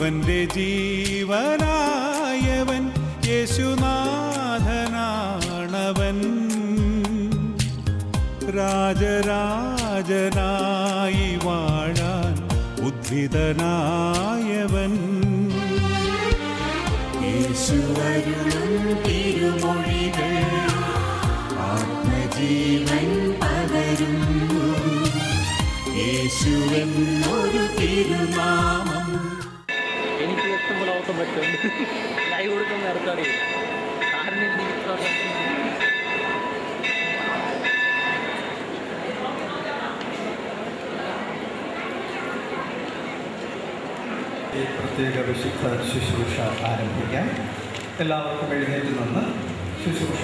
അവന്റെ ജീവനായവൻ യേശുനാഥനാണവൻ രാജരാജനായി വാഴാൻ ഉദ്ധിതനായവൻ യേശുവരുളും തിരുമൊഴികൾ ആത്മജീവൻ പകരുന്നു യേശുവെന്നൊരു തിരുനാമം എനിക്ക് ഇഷ്ടം പോലെ ഓർക്കാൻ പറ്റും ലൈവ് കൊടുക്കുന്ന നേരത്തെ അറിയില്ല കാരണം എനിക്ക് ഇത്ര ഈ പ്രത്യേക വിശുദ്ധ ശുശ്രൂഷ ആരംഭിക്കാം എല്ലാവർക്കും എഴുന്നേറ്റ് നിന്ന് ശുശ്രൂഷ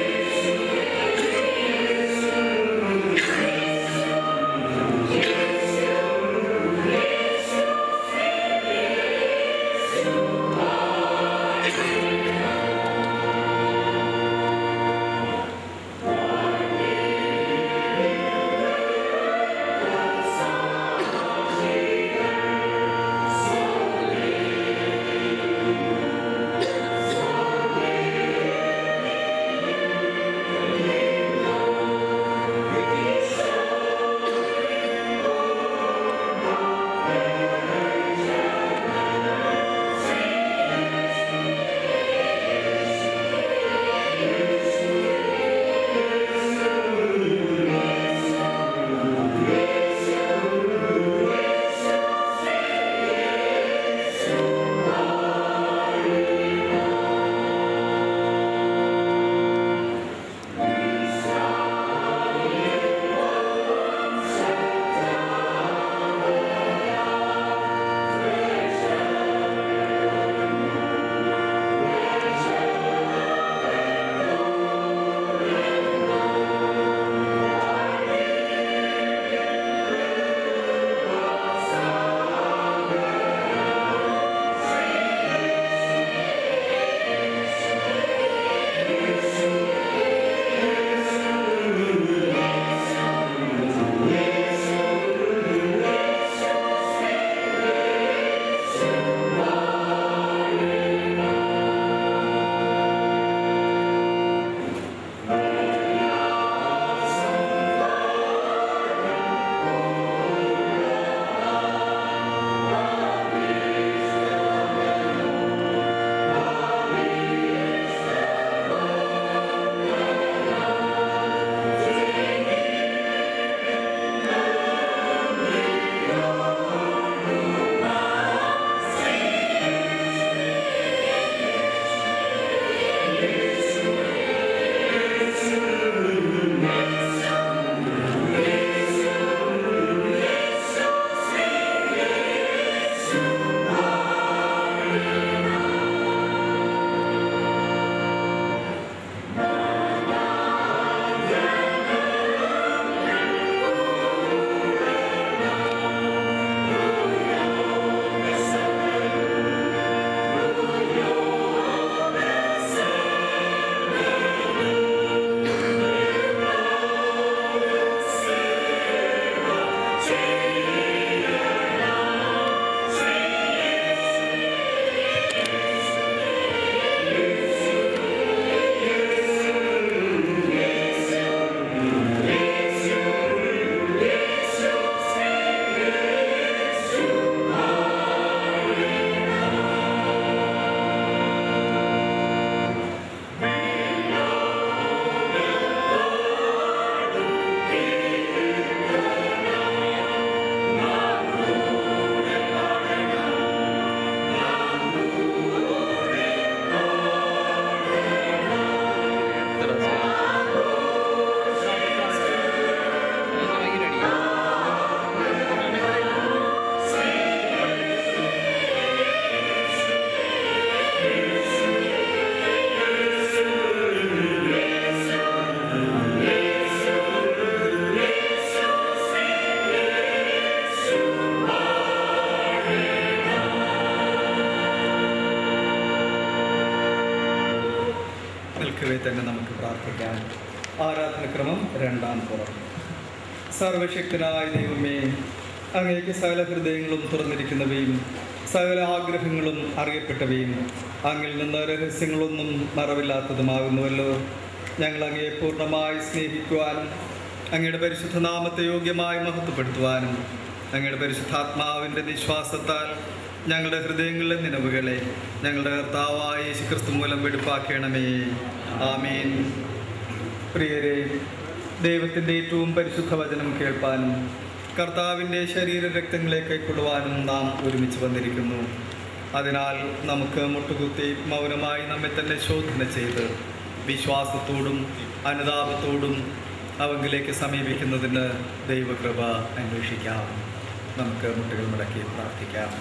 യേശുവേ പ്രാർത്ഥിക്കാം ആരാധനക്രമം രണ്ടാം പുറം സർവശക്തനായ ദൈവമേ അങ്ങേക്ക് സകല ഹൃദയങ്ങളും തുറന്നിരിക്കുന്നവയും സകല ആഗ്രഹങ്ങളും അറിയപ്പെട്ടവയും അങ്ങിൽ നിന്ന് രഹസ്യങ്ങളൊന്നും മറവില്ലാത്തതുമാകുന്നുവല്ലോ ഞങ്ങൾ അങ്ങയെ പൂർണ്ണമായി സ്നേഹിക്കുവാനും അങ്ങയുടെ പരിശുദ്ധ നാമത്തെ യോഗ്യമായി മഹത്വപ്പെടുത്തുവാനും അങ്ങയുടെ പരിശുദ്ധാത്മാവിൻ്റെ നിശ്വാസത്താൽ ഞങ്ങളുടെ ഹൃദയങ്ങളിലെ നിലവുകളെ ഞങ്ങളുടെ കർത്താവായ യേശു ക്രിസ്തു മൂലം വെടുപ്പാക്കണമേ ആമീൻ പ്രിയരെ ദൈവത്തിൻ്റെ ഏറ്റവും പരിശുദ്ധ വചനം കേൾപ്പാനും കർത്താവിൻ്റെ ശരീര രക്തങ്ങളെ കൈക്കൊള്ളുവാനും നാം ഒരുമിച്ച് വന്നിരിക്കുന്നു അതിനാൽ നമുക്ക് മുട്ടുകുത്തി മൗനമായി നമ്മെ തന്നെ ശോധന ചെയ്ത് വിശ്വാസത്തോടും അനുതാപത്തോടും അവങ്കിലേക്ക് സമീപിക്കുന്നതിന് ദൈവകൃപ അന്വേഷിക്കാം നമുക്ക് മുട്ടുകൾ മുടക്കി പ്രാർത്ഥിക്കാം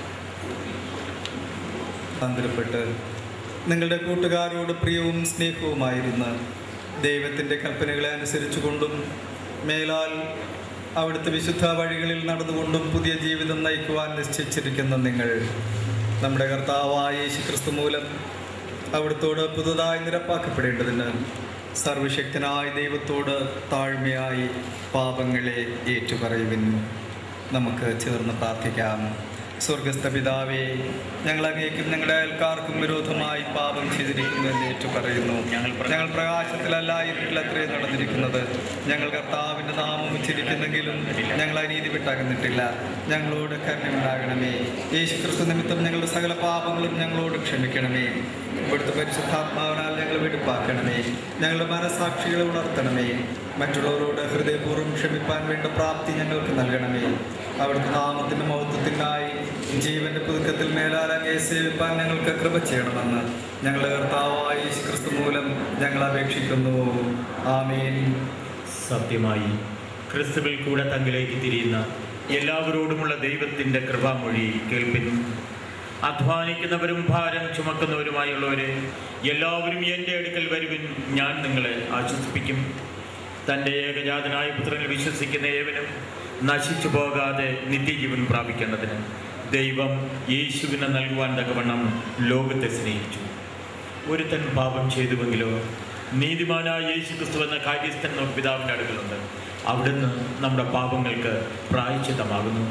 സാന്ദ്രപ്പെട്ട് നിങ്ങളുടെ കൂട്ടുകാരോട് പ്രിയവും സ്നേഹവുമായിരുന്ന ദൈവത്തിൻ്റെ കൽപ്പനകളെ അനുസരിച്ചുകൊണ്ടും മേലാൽ അവിടുത്തെ വിശുദ്ധ വഴികളിൽ നടന്നുകൊണ്ടും പുതിയ ജീവിതം നയിക്കുവാൻ നിശ്ചയിച്ചിരിക്കുന്ന നിങ്ങൾ നമ്മുടെ കർത്താവായ യേശു ക്രിസ്തു മൂലം അവിടുത്തോട് പുതുതായി നിരപ്പാക്കപ്പെടേണ്ടതിന് സർവശക്തനായ ദൈവത്തോട് താഴ്മയായി പാപങ്ങളെ ഏറ്റുപറയുവിന്നു നമുക്ക് ചേർന്ന് പ്രാർത്ഥിക്കാം സ്വർഗസ്ഥ പിതാവേ ഞങ്ങൾ അങ്ങേക്കും ഞങ്ങളുടെ അയൽക്കാർക്കും വിരോധമായി പാപം ചെയ്തിരിക്കുന്നു എന്ന് ഏറ്റു പറയുന്നു ഞങ്ങൾ ഞങ്ങൾ പ്രകാശത്തിലല്ല ഇരുട്ടിൽ അത്രയും നടന്നിരിക്കുന്നത് ഞങ്ങൾ കർത്താവിൻ്റെ നാമം ഉച്ചരിക്കുന്നെങ്കിലും ഞങ്ങൾ അനീതി വിട്ടകന്നിട്ടില്ല ഞങ്ങളോട് കരുണയുണ്ടാകണമേ യേശു ക്രിസ്തു നിമിത്തം ഞങ്ങളുടെ സകല പാപങ്ങളും ഞങ്ങളോട് ക്ഷമിക്കണമേ ഇവിടുത്തെ പരിശുദ്ധാത്മാവിനാൽ ഞങ്ങൾ വെടുപ്പാക്കണമേ ഞങ്ങളുടെ മനസാക്ഷികളെ ഉണർത്തണമേ മറ്റുള്ളവരോട് ഹൃദയപൂർവ്വം ക്ഷമിപ്പാൻ വേണ്ട പ്രാപ്തി ഞങ്ങൾക്ക് നൽകണമേ അവിടുത്തെ നാമത്തിൻ്റെ മഹത്വത്തിനായി ജീവന്റെ പുതുക്കത്തിൽ മേലാലങ്ങെ സേവിപ്പാൻ ഞങ്ങൾക്ക് കൃപ ചെയ്യണമെന്ന് ഞങ്ങളുടെ കർത്താവായ യേശു ക്രിസ്തു മൂലം ഞങ്ങൾ അപേക്ഷിക്കുന്നു ആമീൻ സത്യമായി ക്രിസ്തുവിൽ കൂടെ തങ്കിലേക്ക് തിരിയുന്ന എല്ലാവരോടുമുള്ള ദൈവത്തിൻ്റെ കൃപാമൊഴി കേൾപ്പിനും അധ്വാനിക്കുന്നവരും ഭാരം ചുമക്കുന്നവരുമായുള്ളവരെ എല്ലാവരും എൻ്റെ അടുക്കൽ വരുവിൻ ഞാൻ നിങ്ങളെ ആശ്വസിപ്പിക്കും തൻ്റെ ഏകജാതനായ പുത്രനിൽ വിശ്വസിക്കുന്ന ഏവനും നശിച്ചു പോകാതെ നിത്യജീവൻ പ്രാപിക്കേണ്ടതിന് ദൈവം യേശുവിനെ നൽകുവാൻ തക്കവണ്ണം ലോകത്തെ സ്നേഹിച്ചു ഒരുത്തൻ പാപം ചെയ്തുവെങ്കിലോ നീതിമാനായ യേശു ക്രിസ്തു എന്ന കാര്യസ്ഥൻ നമുക്ക് പിതാവിൻ്റെ അടുക്കലുണ്ട് അവിടുന്ന് നമ്മുടെ പാപങ്ങൾക്ക് പ്രായച്ചിത്തമാകുന്നു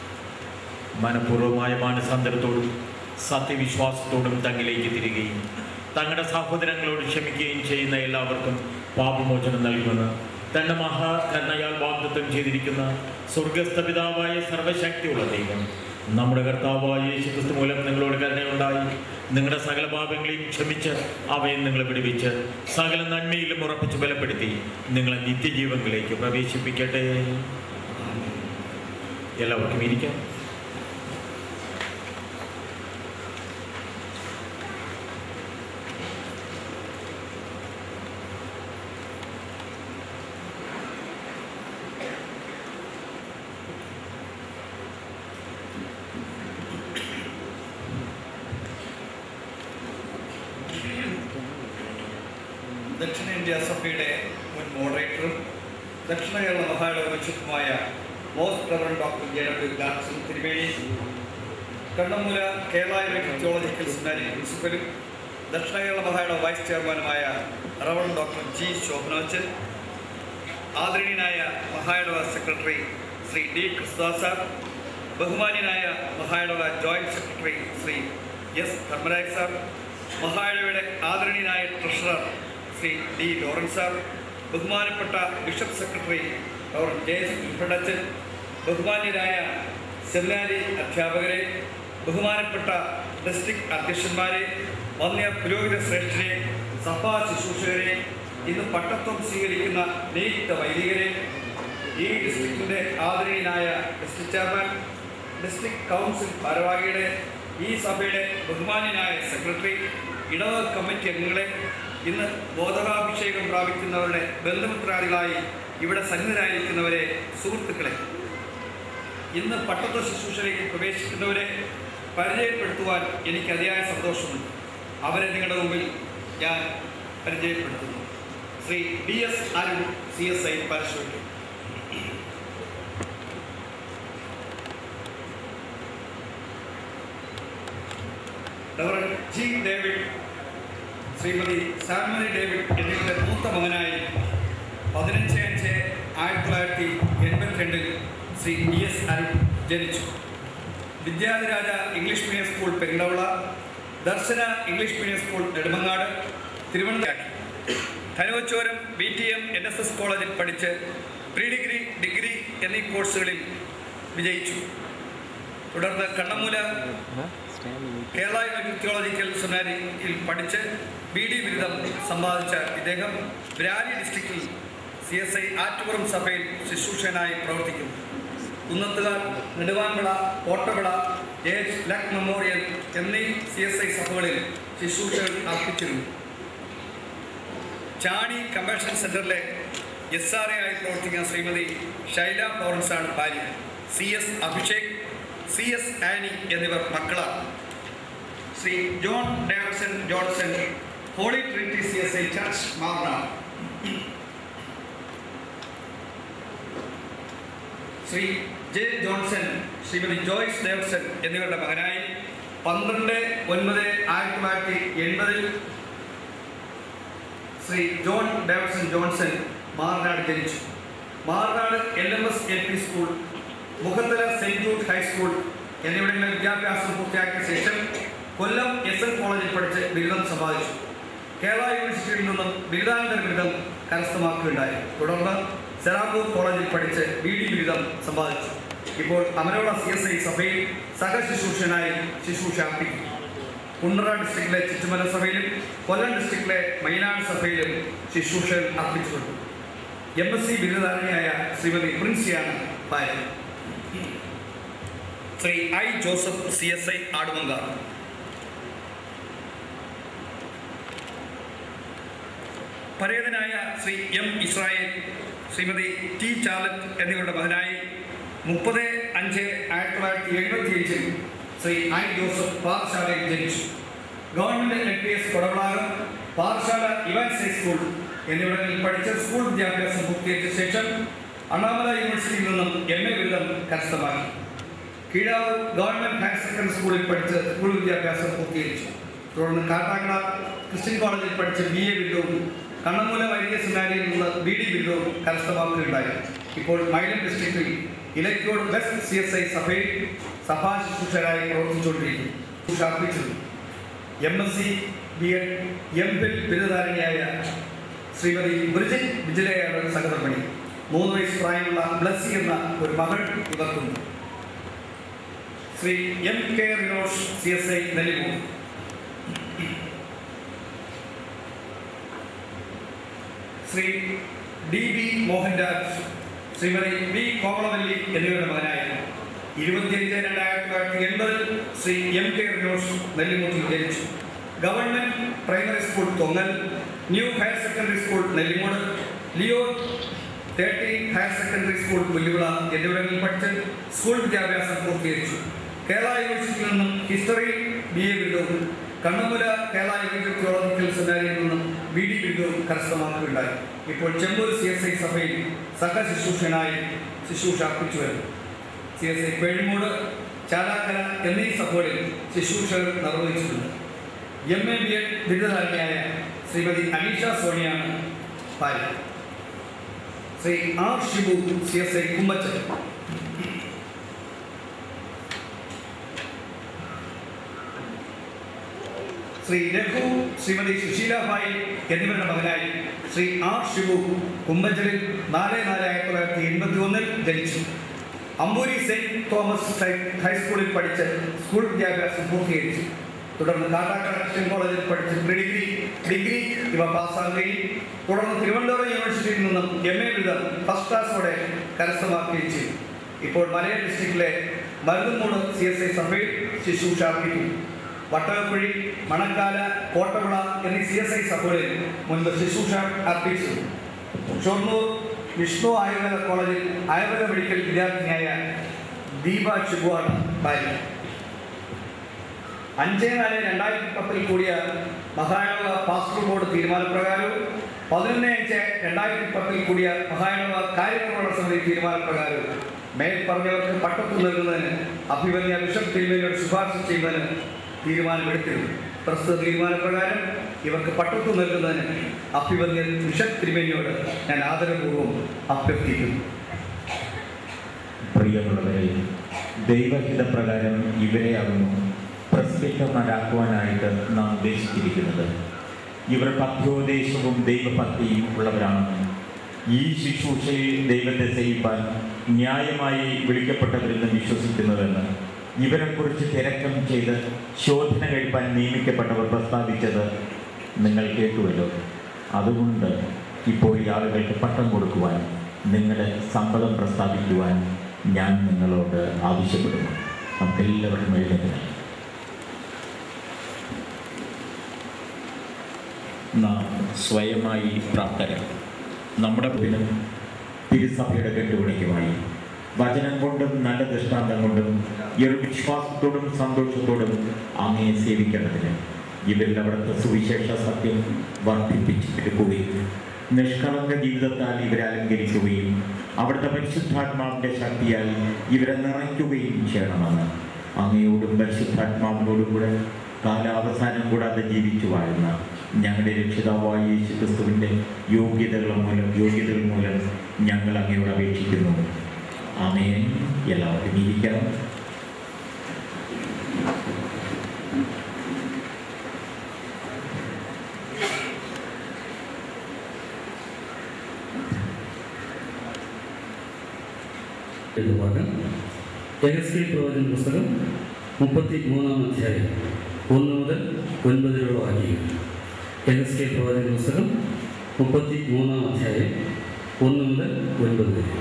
മനഃപൂർവമായ മാനസാന്തരത്തോടും സത്യവിശ്വാസത്തോടും തങ്ങിലേക്ക് തിരികെയും തങ്ങളുടെ സഹോദരങ്ങളോട് ക്ഷമിക്കുകയും ചെയ്യുന്ന എല്ലാവർക്കും പാപമോചനം നൽകുമെന്ന് തന്റെ മഹാകരുണയാൽ വാഗ്ദത്വം ചെയ്തിരിക്കുന്ന സ്വർഗസ്ഥ പിതാവായ സർവശക്തിയുള്ള ദൈവം നമ്മുടെ കർത്താവായ യേശു ക്രിസ്തു മൂലം നിങ്ങളോട് കരുണയുണ്ടായി നിങ്ങളുടെ സകല പാപങ്ങളെയും ക്ഷമിച്ച് അവയെ നിങ്ങളെ വിടുവിച്ച് സകല നന്മയിലും ഉറപ്പിച്ച് ബലപ്പെടുത്തി നിങ്ങളെ നിത്യജീവങ്ങളിലേക്ക് പ്രവേശിപ്പിക്കട്ടെ എല്ലാവർക്കും ഇരിക്കാം ദക്ഷിണേന്ത്യ സഭയുടെ മുൻ മോഡറേറ്ററും ദക്ഷിണ കേരള മഹായുടെ ബിഷപ്പുമായ most reverend doctor J W Gadson തിരുമേനി Kannammoola Kerala university theological seminary പ്രിൻസിപ്പലും ദക്ഷിണ കേരള മഹായുടെ വൈസ് ചെയർമാനുമായ റവറൻ ഡോക്ടർ ജി ശോഭനോച്ചൻ ആദരണീയനായ മഹായിടവ secretary Shri D Krishnadas sir ബഹുമാന്യനായ മഹായിടവ joint secretary Shri S Dharmaraj sir മഹായിടവയുടെ ആദരണീയനായ treasurer Shri D Lawrence sir ബഹുമാനപ്പെട്ട bishop secretary doctor J S ഇൽഫഡച്ചൻ ബഹുമാന്യരായ സെമിനാരി അധ്യാപകരെ ബഹുമാനപ്പെട്ട ഡിസ്ട്രിക്ട് അധ്യക്ഷന്മാരെ വന്യ പുരോഹിത ശ്രേഷ്ഠരെ സഭാ ശുശ്രൂഷകരെ ഇന്ന് പട്ടത്വം സ്വീകരിക്കുന്ന നിയുക്ത വൈദികരെ ഈ ഡിസ്ട്രിക്റ്റിൻ്റെ ആദരണീയനായ ഡിസ്ട്രിക്ട് ചെയർമാൻ ഡിസ്ട്രിക്ട് കൗൺസിൽ ഭാരവാഹിയുടെ ഈ സഭയുടെ ബഹുമാന്യനായ സെക്രട്ടറി ഇടവ കമ്മിറ്റി അംഗങ്ങളെ ഇന്ന് ബോധകാഭിഷേകം പ്രാപിക്കുന്നവരുടെ ബന്ധുമിത്രാദികളായി ഇവിടെ സന്നിധരായിരിക്കുന്നവരെ സുഹൃത്തുക്കളെ ഇന്ന് പട്ടത്വ ശുശ്രൂഷയിലേക്ക് പ്രവേശിക്കുന്നവരെ പരിചയപ്പെടുത്തുവാൻ എനിക്ക് അതിയായ സന്തോഷമുണ്ട് അവരെ നിങ്ങളുടെ മുമ്പിൽ ഞാൻ പരിചയപ്പെടുത്തുന്നു Shri D S Arun C S I പരശുവയ്ക്കും doctor G David Shrimati Salmani David എന്നിവരുടെ മൂത്ത മകനായി പതിനഞ്ച് അഞ്ച് ആയിരത്തി തൊള്ളായിരത്തി എൺപത്തിരണ്ടിൽ ശ്രീ ഡി എസ് അരുൺ ജനിച്ചു Vidyadhiraja English medium school Perunthavala Darshana English medium school Nedumangad Thiruvananthapuram Kanuvachoram B T M N S S കോളേജിൽ പഠിച്ച് പ്രീ ഡിഗ്രി ഡിഗ്രി എന്നീ കോഴ്സുകളിൽ വിജയിച്ചു തുടർന്ന് കണ്ണമൂല കേരള യൂണിവേഴ്സിറ്റി തിയോളജിക്കൽ സെമിനാരിയിൽ പഠിച്ച് ബി ഡി ബിരുദം സമ്പാദിച്ച ഇദ്ദേഹം ബ്രാലി ഡിസ്ട്രിക്റ്റിൽ സി എസ് ഐ ആറ്റുപുറം സഭയിൽ ശുശ്രൂഷകനായി പ്രവർത്തിക്കുന്നു Kunnathukal Neduvanvila Kottavila H Luck memorial എന്നീ സി എസ് ഐ സഭകളിൽ ശുശ്രൂഷകൾ അർപ്പിച്ചിരുന്നു ചാണി കൺവെൻഷൻ സെന്ററിലെ എസ് ആർ എ ആയി പ്രവർത്തിക്കുന്ന ശ്രീമതി ഷൈല ഫ്ലോറൻസാണ് ഭാര്യ C S Abhishek C S Annie എന്നിവർ മക്കളാണ് Shri John Davidson Johnson holy trinity C S I church മാറണ Shri J Johnson Shrimati Joyce Davidson എന്നിവരുടെ മകനായി പന്ത്രണ്ട് ഒൻപത് ആയിരത്തി തൊള്ളായിരത്തി എൺപതിൽ Shri John Davidson Johnson Marnad ജനിച്ചു Marnad L M S L P school Mukhathala saint Jude high school എന്നിവിടങ്ങളിൽ വിദ്യാഭ്യാസം പൂർത്തിയാക്കിയ ശേഷം കൊല്ലം എസ് എൻ കോളേജിൽ പഠിച്ച് ബിരുദം സമ്പാദിച്ചു കേരള യൂണിവേഴ്സിറ്റിയിൽ നിന്നും ബിരുദാനന്തര ബിരുദം കരസ്ഥമാക്കുകയുണ്ടായി തുടർന്ന് സെറാമ്പൂർ കോളേജിൽ പഠിച്ച് ബി ഡി ബിരുദം സമ്പാദിച്ചു ഇപ്പോൾ അമരോള സി എസ് ഐ സഭയിൽ സഹശുശ്രൂഷനായി ശുശ്രൂഷ അർപ്പിക്കുന്നു കുണ്ടറ ഡിസ്ട്രിക്റ്റിലെ ചുറ്റുമല സഭയിലും കൊല്ലം ഡിസ്ട്രിക്റ്റിലെ മൈനാട് സഭയിലും ശുശ്രൂഷകൾ അർപ്പിച്ചിട്ടുണ്ട് എം എസ് സി ബിരുദധാരണിയായ ശ്രീമതി പ്രിൻസിയാണ് ഭാര്യ Shri I Joseph C S I ആടുമങ്കാർ പരേതനായ Shri M Israel Shrimati T ചാലറ്റ് എന്നിവരുടെ മകനായി മുപ്പത് അഞ്ച് ആയിരത്തി തൊള്ളായിരത്തി എഴുപത്തി അഞ്ചിൽ ശ്രീ ഐ ജോസഫ് പാഠശാലയിൽ ജനിച്ചു government L P S Kodavalakam പാഠശാല ഇവാൻസ് ഹൈസ്കൂൾ എന്നിവിടങ്ങളിൽ പഠിച്ച സ്കൂൾ വിദ്യാഭ്യാസം പൂർത്തീകരിച്ച ശേഷം അണ്ണാമല യൂണിവേഴ്സിറ്റിയിൽ നിന്നും എം എ ബിരുദം കരസ്ഥമാക്കി കീഴാവ് ഗവൺമെന്റ് ഹയർ സെക്കൻഡറി സ്കൂളിൽ പഠിച്ച് സ്കൂൾ വിദ്യാഭ്യാസം പൂർത്തീകരിച്ചു തുടർന്ന് കാട്ടാക്കട ക്രിസ്ത്യൻ കോളേജിൽ പഠിച്ച് ബി എ ബിരുദവും കണ്ണമൂല വൈദിക സെമിനാരിയിൽ നിന്ന് ബി ഡി ബിരുദവും കരസ്ഥമാക്കുകയുണ്ടായി ഇപ്പോൾ മൈലം ഡിസ്ട്രിക്റ്റിൽ Ilakode west C S I സഭയിൽ സഭാ ശുശ്രൂഷകരായി പ്രവർത്തിച്ചുകൊണ്ടിരിക്കുന്നു ശുശ്രൂഷ അർപ്പിച്ചിരുന്നു M S C B Ed M Phil ബിരുദധാരണിയായ ശ്രീമതി ബ്രിജിറ്റ് വിജിലയാണ് സഹധർമ്മിണി മൂന്ന് വയസ്സ് പ്രായമുള്ള ബ്ലസ്സി എന്ന ഒരു മകൾ ഇവർക്കുണ്ട് Shri M K Rinosh C S I Nellimoor Shri D B Mohanraj Shrimati V Komalavalli എന്നിവരുടെ മകനായിരുന്നു ഇരുപത്തിയഞ്ച് രണ്ടായിരത്തി തൊള്ളായിരത്തി എൺപതിൽ ശ്രീ എം കെ റിനോഷ് നെല്ലിമൂട്ടിൽ ജനിച്ചു government primary school Thongal new higher secondary school Nellimoodu Leo thirteen higher secondary school Pulluvila എന്നിവിടങ്ങളിൽ പഠിച്ച് സ്കൂൾ വിദ്യാഭ്യാസം പൂർത്തീകരിച്ചു കേരള യൂണിവേഴ്സിറ്റിയിൽ നിന്നും ഹിസ്റ്ററി ബി എ ബിരുദവും കണ്ണമുല കേരള യൂണിവേഴ്സിറ്റി തിയോളജിക്കൽ സെമിനാരിയിൽ നിന്നും ബി ഡി ബിരുദവും കരസ്ഥമാക്കുകയുണ്ടായി ഇപ്പോൾ ചെമ്പൂർ സി എസ് ഐ സഭയിൽ സഹശുശ്രൂഷനായി ശുശ്രൂഷ അർപ്പിച്ചു വരുന്നു C S I Pezhimoodu Chalakkara എന്നീ സഭകളിൽ ശുശ്രൂഷകൾ നിർവഹിച്ചിട്ടുണ്ട് എം എ ബി എഡ് ബിരുദധാരണിയായ ശ്രീമതി അനീഷ സോണിയാണ് ഭാര്യ Shri R Shibu C S I കുമ്മച്ചൻ ശ്രീ രഘു ശ്രീമതി സുശീലാഭായി എന്നിവരുടെ മകനായി ശ്രീ ആർ ഷിബു കുമ്പഞ്ചലിൽ നാല് നാല് ആയിരത്തി തൊള്ളായിരത്തി എൺപത്തി ഒന്നിൽ ജനിച്ചു അമ്പൂരി സെയിന്റ് തോമസ് ഹൈ- ഹൈസ്കൂളിൽ പഠിച്ച് സ്കൂൾ വിദ്യാഭ്യാസം പൂർത്തീകരിച്ചു തുടർന്ന് കാട്ടാക്കട ക്രിസ്ത്യൻ കോളേജിൽ പഠിച്ച് പ്രീ ഡിഗ്രി ഡിഗ്രി ഇവ പാസ്സാകുകയും തുടർന്ന് തിരുവനന്തപുരം യൂണിവേഴ്സിറ്റിയിൽ നിന്നും എം എ ബിരുദം ഫസ്റ്റ് ക്ലാസ്സോടെ കരസ്ഥമാക്കുകയും ചെയ്തു ഇപ്പോൾ മലയാളം ഡിസ്ട്രിക്റ്റിലെ മരുന്നുമൂട് സി എസ് ഐ സഭയിൽ ശുശ്രൂഷ അർപ്പിക്കുന്നു വട്ടകക്കുഴി മണക്കാല കോട്ടവിള എന്നീ സി എസ് ഐ സഭകളിൽ മുൻപ് ശുശ്രൂഷ അർപ്പിച്ചു ഷൊർണൂർ വിഷ്ണു ആയുർവേദ കോളേജിൽ ആയുർവേദ മെഡിക്കൽ വിദ്യാർത്ഥിനിയായ ദീപ ഷിബുവാണ് ഭാര്യ അഞ്ച് നാല് രണ്ടായിരത്തി പത്തിൽ കൂടിയ മഹായാണവ പാസ്പോർട്ട് ബോർഡ് തീരുമാനപ്രകാരവും പതിനൊന്ന് അഞ്ച് രണ്ടായിരത്തി പത്തിൽ കൂടിയ മഹായാണവ കാര്യനിർവഹണ സമിതി തീരുമാനപ്രകാരവും മേൽ പറഞ്ഞവർക്ക് പട്ടത്തു നൽകുന്നതിന് അഭിമന്യ ബിഷപ്പ് തിരുമേനിയോട് ശുപാർശ ചെയ്യുന്നതിന് തീരുമാനമെടുത്തിരുന്നു പ്രസ്തുത തീരുമാനപ്രകാരം ഇവർക്ക് പട്ടത്വം നൽകുന്നതിന് അഭിവന്യൻ ബിഷപ്പ് തിരുമേനിയോട് ഞാൻ ആദരപൂർവ്വം അഭ്യർത്ഥിക്കുന്നു പ്രിയമുള്ളവരെ ദൈവഹിതപ്രകാരം ഇവരെയാകുന്നു പ്രസ്പിക്കന്മാരാക്കുവാനായിട്ട് നാം ഉദ്ദേശിച്ചിരിക്കുന്നത് ഇവർ പഥ്യോദേശവും ദൈവഭക്തിയും ഉള്ളവരാണെന്നും ഈ ശുശ്രൂഷയിൽ ദൈവത്തെ സേവിപ്പാൻ ന്യായമായി വിളിക്കപ്പെട്ടവരെന്ന് വിശ്വസിക്കുന്നുവെന്ന് ഇവരെക്കുറിച്ച് തിരക്കം ചെയ്ത് ശോധന കഴിപ്പാൻ നിയമിക്കപ്പെട്ടവർ പ്രസ്താവിച്ചത് നിങ്ങൾ കേട്ടുവല്ലോ അതുകൊണ്ട് ഇപ്പോൾ ഈ ആളുകൾക്ക് പട്ടം കൊടുക്കുവാൻ നിങ്ങളുടെ സമ്മതം പ്രസ്താവിക്കുവാൻ ഞാൻ നിങ്ങളോട് ആവശ്യപ്പെടുന്നു നമുക്കെല്ലാവരും എഴുതുന്നത് നാം സ്വയമായി പ്രാപ്തരാണ് നമ്മുടെ പിന്നും തിരുസഭയുടെ കെട്ടുപണിക്കുമായി വചനം കൊണ്ടും നല്ല ദൃഷ്ടാന്തം കൊണ്ടും ഈ ഒരു വിശ്വാസത്തോടും സന്തോഷത്തോടും അങ്ങയെ സേവിക്കേണ്ടതിന് ഇവരിൽ അവിടുത്തെ സുവിശേഷ സത്യം വർദ്ധിപ്പിച്ചെടുക്കുകയും നിഷ്കളങ്ക ജീവിതത്താൽ ഇവരെ അലങ്കരിക്കുകയും അവിടുത്തെ പരിശുദ്ധാത്മാവിൻ്റെ ശക്തിയാൽ ഇവരെ നിറയ്ക്കുകയും ചെയ്യണമെന്ന് അങ്ങയോടും പരിശുദ്ധാത്മാവിനോടും കൂടെ കാലാവസാനം കൂടാതെ ജീവിച്ചു വാഴുന്ന ഞങ്ങളുടെ രക്ഷിതാവായ യേശു ക്രിസ്തുവിൻ്റെ യോഗ്യതകൾ മൂലം യോഗ്യതകൾ മൂലം ഞങ്ങൾ അങ്ങയോട് അപേക്ഷിക്കുന്നു ആമേൻ എല്ലാവർക്കും ഇരിക്കണം എന്ന് ഭാഗം എഗസ്കേൽ പ്രവചന പുസ്തകം മുപ്പത്തി മൂന്നാം അധ്യായം ഒന്ന് മുതൽ ഒൻപതിലുള്ള വാക്യങ്ങൾ എഗസ്കേൽ പ്രവചന പുസ്തകം മുപ്പത്തി മൂന്നാം അധ്യായം ഒന്ന് മുതൽ ഒൻപത് വരെ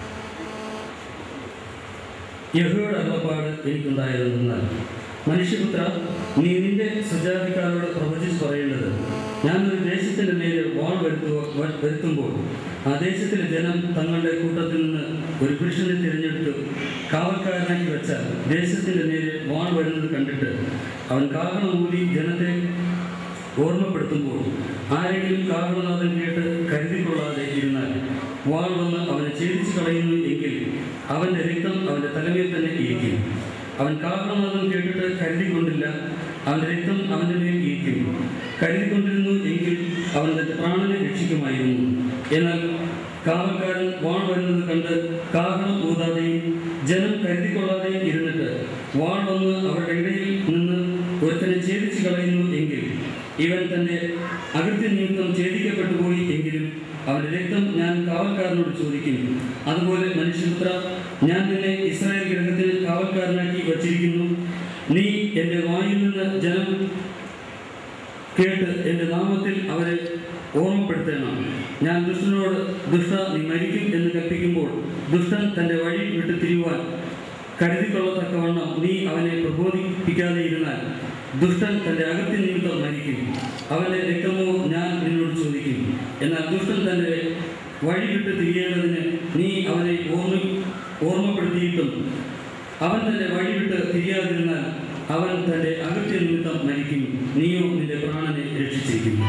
യഹോയുടെ അരുളപ്പാട് എനിക്കുണ്ടായതെന്നാൽ മനുഷ്യപുത്ര നീ നിന്റെ സുജാതിക്കാരോട് പ്രവചിച്ച് പറയേണ്ടത് ഞാൻ ഒരു ദേശത്തിൻ്റെ നേരെ വാൾ വരുത്തുക വ- വരുത്തുമ്പോൾ ആ ദേശത്തിലെ ജനം തങ്ങളുടെ കൂട്ടത്തിൽ നിന്ന് ഒരു പുരുഷനെ തിരഞ്ഞെടുത്ത് കാവൽക്കാരനാക്കി വെച്ചാൽ ദേശത്തിൻ്റെ നേരെ വാൾ വരുന്നത് കണ്ടിട്ട് അവൻ കാഹളം ഊതി ജനത്തെ ഓർമ്മപ്പെടുത്തുമ്പോൾ ആരെങ്കിലും കാഹളനാഥൻ കേട്ട് കരുതിക്കൊള്ളാതെ ഇരുന്നാൽ വാൾ വന്ന് അവനെ ഛേദിച്ചു കളയുന്നു എങ്കിൽ അവൻ്റെ രക്തം അവൻ്റെ തലമേൽ തന്നെ ഇരിക്കും അവൻ കാഹളനാഥൻ കേട്ടിട്ട് കരുതിക്കൊണ്ടില്ല അവൻ്റെ രക്തം അവൻ്റെ മേൽ ഇരിക്കും കരുതിക്കൊണ്ടിരുന്നു എങ്കിൽ അവൻ തന്റെ പ്രാണനെ രക്ഷിക്കുമായിരുന്നു എന്നാൽ കാവൽക്കാരൻ വാൾ വരുന്നത് കണ്ട് കാഹളം ഊതാതെയും ജനം കരുതിക്കൊള്ളാതെയും ഇരുന്നിട്ട് വാൾ വന്ന് അവരുടെ ഇടയിൽ നിന്ന് ഒരുത്തനെ ഛേദിച്ചു കളയുന്നു എങ്കിൽ ഇവൻ തന്റെ അകൃത്യ നിമിത്തം ഛേദിക്കപ്പെട്ടു പോയി എങ്കിലും അവന്റെ രക്തം ഞാൻ കാവൽക്കാരനോട് ചോദിക്കും അതുപോലെ മനുഷ്യപുത്ര ഞാൻ നിന്നെ ഇസ്രായേൽ ഗ്രഹത്തിന് കാവൽക്കാരനാക്കി വച്ചിരിക്കുന്നു നീ എൻ്റെ വായിൽ നിന്ന് ജനം കേട്ട് എൻ്റെ നാമത്തിൽ അവരെ ഓർമ്മപ്പെടുത്തണം ഞാൻ ദുഷ്ടനോട് ദുഷ്ട നീ മരിക്കും എന്ന് കൽപ്പിക്കുമ്പോൾ ദുഷ്ടൻ തൻ്റെ വഴി വിട്ട് തിരിയുവാൻ കരുതിക്കൊള്ളത്തക്കവണ്ണം നീ അവനെ പ്രബോധിപ്പിക്കാതെ ഇരുന്നാൽ ദുഷ്ടൻ തൻ്റെ അകത്യ നിമിത്തം മരിക്കും അവൻ്റെ രക്തമോ ഞാൻ നിന്നോട് ചോദിക്കും എന്നാൽ ദുഷ്ടൻ തൻ്റെ വഴി വിട്ട് തിരിയേണ്ടതിന് നീ അവനെ ഓർമ്മ ഓർമ്മപ്പെടുത്തിയിട്ടും അവൻ തന്റെ വഴി വിട്ട് തിരിയാതിരുന്നാൽ അവൻ തന്റെ അകത്യ നിമിത്തം മരിക്കും നീയോ നിന്റെ പ്രാണനെ രക്ഷിച്ചിരിക്കുന്നു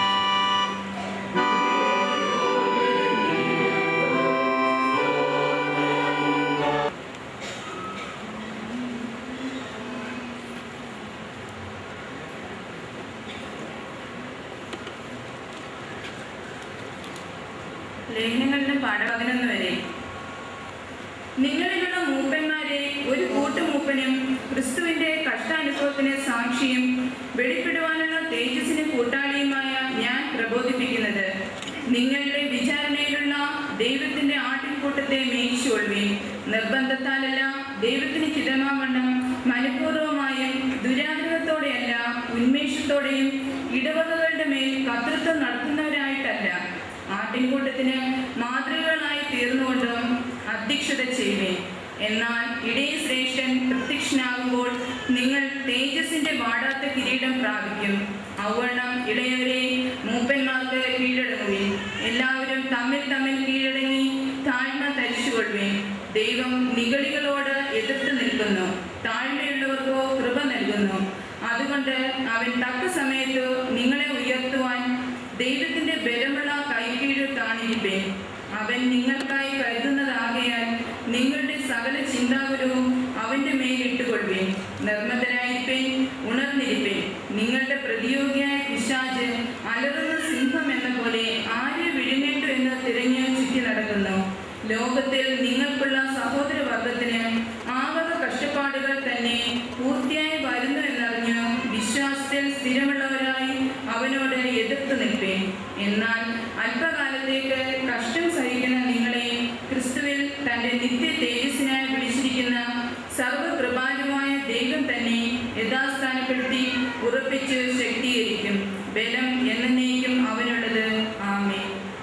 ലേഖനങ്ങളുടെ പാഠം പതിനൊന്ന് വരെ നിങ്ങളിലുള്ള മൂപ്പന്മാരെ ഒരു കൂട്ടുമൂപ്പനും ക്രിസ്തുവിന്റെ കഷ്ടാനുഭവത്തിന് സാക്ഷിയും വെളിപ്പെടുവാനുള്ള തേജസ്സിന് കൂട്ടാളിയുമായ ഞാൻ പ്രബോധിപ്പിക്കുന്നത് നിങ്ങളുടെ വിചാരണയിലുള്ള ദൈവത്തിന്റെ ആട്ടിൻകൂട്ടത്തെ മേയിച്ചുകൊള്ളുവീൻ നിർബന്ധത്താലല്ല ദൈവത്തിന് ഹിതമാവണ്ണം മനഃപൂർവമായും ദുരാഗ്രഹത്തോടെയല്ല ഉന്മേഷത്തോടെയും ഇടവകകളുടെ മേൽ കർത്തൃത്വം നടത്തുന്നവരായിട്ടല്ല ആട്ടിൻകൂട്ടത്തിന് മാതൃകകളായി തീർന്നുകൊണ്ടും അധ്യക്ഷത ചെയ്യുവേ എന്നാൽ ഇടയ ശ്രേഷ്ഠൻ പ്രത്യക്ഷനാകുമ്പോൾ നിങ്ങൾ തേജസ്സിന്റെ വാടാത്ത കിരീടം പ്രാപിക്കും ഔവണ്ണം ഇളയവരെ മൂപ്പന്മാർക്ക് കീഴടങ്ങുവിൻ എല്ലാവരും തമ്മിൽ തമ്മിൽ കീഴടങ്ങി താഴ്മ ധരിച്ചുകൊള്ളുവിൻ ദൈവം നിഗളികളോട് എതിർത്ത് നിൽക്കുന്നു താഴ്മയുള്ളവർക്കോ കൃപ നൽകുന്നു അതുകൊണ്ട് അവൻ തക്ക സമയത്ത് നിങ്ങളെ ഉയർത്തുവാൻ ദൈവത്തിന്റെ ബലമുള്ള കൈകീഴ് താണിരിപ്പേ അവൻ നിങ്ങൾക്കായി കരുതുന്നതാകയാൽ നിങ്ങളുടെ സകല ചിന്താകുലവും അവന്റെ മേൽ ഇട്ടുകൊള്ളുവേൻ നിർമ്മതരായിരിപ്പേൻ ഉണർന്നിരിപ്പേൻ നിങ്ങളുടെ ലോകത്തിൽ നിങ്ങൾക്കുള്ള സഹോദരവർഗത്തിന് ആവക കഷ്ടപ്പാടുകൾ തന്നെ പൂർത്തിയായി വരുന്നു എന്നറിഞ്ഞ് വിശ്വാസത്തിൽ സ്ഥിരമുള്ളവരായി അവനോട് എതിർത്ത് നിൽപ്പേൻ എന്നാൽ അല്പകാലത്തേക്ക് കഷ്ടം സഹിക്കുന്ന നിങ്ങളെ ക്രിസ്തുവിൽ തന്റെ നിത്യ തേജസ്സിനായി വിളിച്ചിരിക്കുന്ന സർവകൃപാലുമായ ദൈവം തന്നെ യഥാസ്ഥാനപ്പെടുത്തി ഉറപ്പിച്ച് ശക്തീകരിക്കും ബലം എന്നേക്കും അവനുള്ളത് ആമേ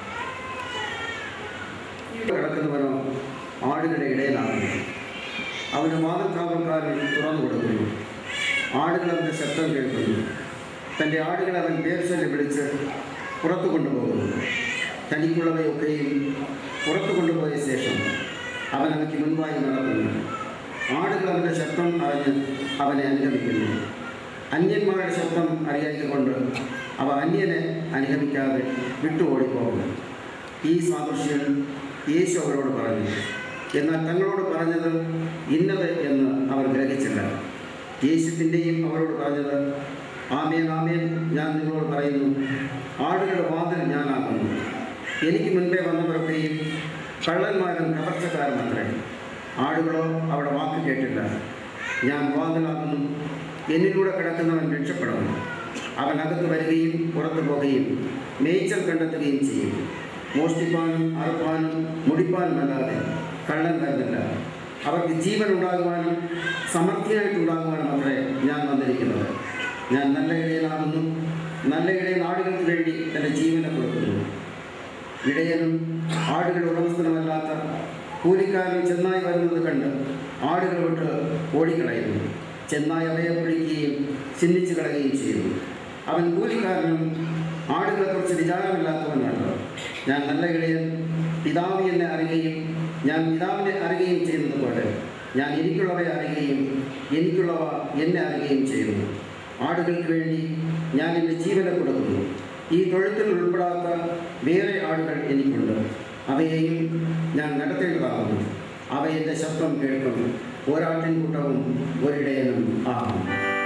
കിടക്കുന്നവനോ ആടുകളുടെ ഇടയിലാണ് അവന് വാദക്കാവൽക്കാരൻ തുറന്നു കൊടുക്കുന്നു ആടുകൾ അവൻ്റെ ശബ്ദം കേൾക്കുന്നു തൻ്റെ ആടുകളെ അവൻ പേർ ചൊല്ലി വിളിച്ച് പുറത്തു കൊണ്ടുപോകുന്നു തനിക്കുള്ളവയൊക്കെയും പുറത്തു കൊണ്ടുപോയ ശേഷം അവൻ അവയ്ക്ക് മുൻപായി നടക്കുന്നു ആടുകൾ അവൻ്റെ ശബ്ദം അറിഞ്ഞ് അവനെ അനുഗമിക്കുന്നു അന്യന്മാരുടെ ശബ്ദം അറിയാത്തതുകൊണ്ട് അവ അന്യനെ അനുഗമിക്കാതെ വിട്ടുഓടിപ്പോകുന്നു ഈ സാദൃശ്യം യേശു അവരോട് പറഞ്ഞു എന്നാൽ തങ്ങളോട് പറഞ്ഞത് ഇന്നത് എന്ന് അവർ ഗ്രഹിച്ചില്ല യേശു പിന്നെയും അവരോട് പറഞ്ഞത് ആമേൻ ആമേൻ ഞാൻ നിങ്ങളോട് പറയുന്നു ആടുകളുടെ വാതിൽ ഞാനാകുന്നു എനിക്ക് മുൻപേ വന്നവരൊക്കെയും കള്ളന്മാരും കവർച്ചക്കാരും അത്രേ ആടുകളോ അവിടെ വാക്ക് കേട്ടില്ല ഞാൻ വാതിലാകുന്നു എന്നിലൂടെ കിടക്കുന്നവൻ രക്ഷപ്പെടുന്നു അവൻ അകത്ത് വരികയും പുറത്തു പോകുകയും മേய்ച്ചൽ കണ്ടെത്തുകയും ചെയ്യും മോഷ്ടിപ്പാനും അറുപ്പാനും മുടിപ്പാനും അല്ലാതെ കള്ളൻ വരുന്നില്ല അവർക്ക് ജീവൻ ഉണ്ടാകുവാനും സമൃദ്ധിയായിട്ടുണ്ടാകുവാനും അത്രേ ഞാൻ വന്നിരിക്കുന്നത് ഞാൻ നല്ല ഇടയനാകുന്നു നല്ല ഇടയൻ ആടുകൾക്ക് വേണ്ടി തൻ്റെ ജീവനെ കൊടുക്കുന്നു ഇടയനും ആടുകളുടെ ഉടമസ്ഥനുമല്ലാത്ത കൂലിക്കാരൻ ചെന്നായി വരുന്നത് കണ്ട് ആടുകൾ വിട്ട് ഓടിക്കളയുന്നു ചെന്നായി അവയെ പിടിക്കുകയും ചിഹ്നിച്ചു കളയുകയും ചെയ്യുന്നു അവൻ കൂലിക്കാരനും ആടുകളെക്കുറിച്ച് വിചാരമില്ലാത്തവനാണ് ഞാൻ നല്ല ഇടയൻ പിതാവ് എന്നെ അറിയുകയും ഞാൻ പിതാവിനെ അറിയുകയും ചെയ്യുന്നത് പോലെ ഞാൻ എനിക്കുള്ളവയെ അറിയുകയും എനിക്കുള്ളവ എന്നെ അറിയുകയും ചെയ്യുന്നു ആടുകൾക്ക് വേണ്ടി ഞാൻ എൻ്റെ ജീവനെ കൊടുക്കുന്നു ഈ തൊഴുത്തിൽ ഉൾപ്പെടാത്ത വേറെ ആടുകൾ എനിക്കുണ്ട് അവയെയും ഞാൻ നടത്തേണ്ടതാകുന്നു അവ എൻ്റെ ശബ്ദം കേൾക്കുന്നു ഒരാട്ടിൻ കൂട്ടവും ഒരിടയനും ആകും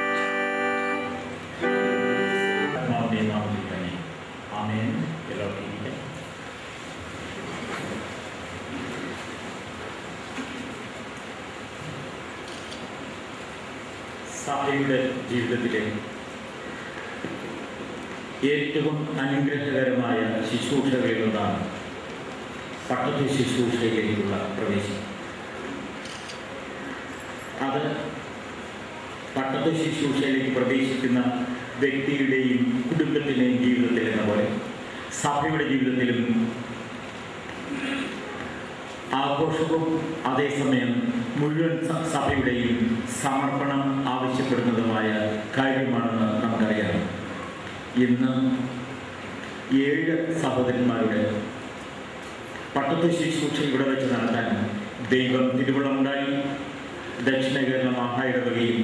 ആത്മാവിന്റെ നാമത്തിൽ തന്നെ ആമേൻ എല്ലാവർക്കും ഇരിക്കാം. സഭയുടെ ജീവിതത്തിലെ ഏറ്റവും അനുഗ്രഹകരമായ ശുശ്രൂഷകളിലൊന്നാണ് പട്ടത്തു ശുശ്രൂഷയിലേക്കുള്ള പ്രവേശനം അത് പട്ടത്തു ശുശ്രൂഷയിലേക്ക് പ്രവേശിക്കുന്ന വ്യക്തിയുടെയും കുടുംബത്തിൻ്റെയും ജീവിതത്തിൽ എന്ന പോലെ സഭയുടെ ജീവിതത്തിലും ആഘോഷവും അതേസമയം മുഴുവൻ സ- സഭയുടെയും സമർപ്പണം ആവശ്യപ്പെടുന്നതുമായ കാര്യമാണെന്ന് നമുക്കറിയാം ഇന്ന് ഏഴ് സഹോദരന്മാരുടെ പട്ടത്തു ശുശ്രൂഷ ഇവിടെ വെച്ച് നടത്താൻ ദൈവം തിരുവുളമുണ്ടായി ദക്ഷിണ കേരള മഹായിടവകയും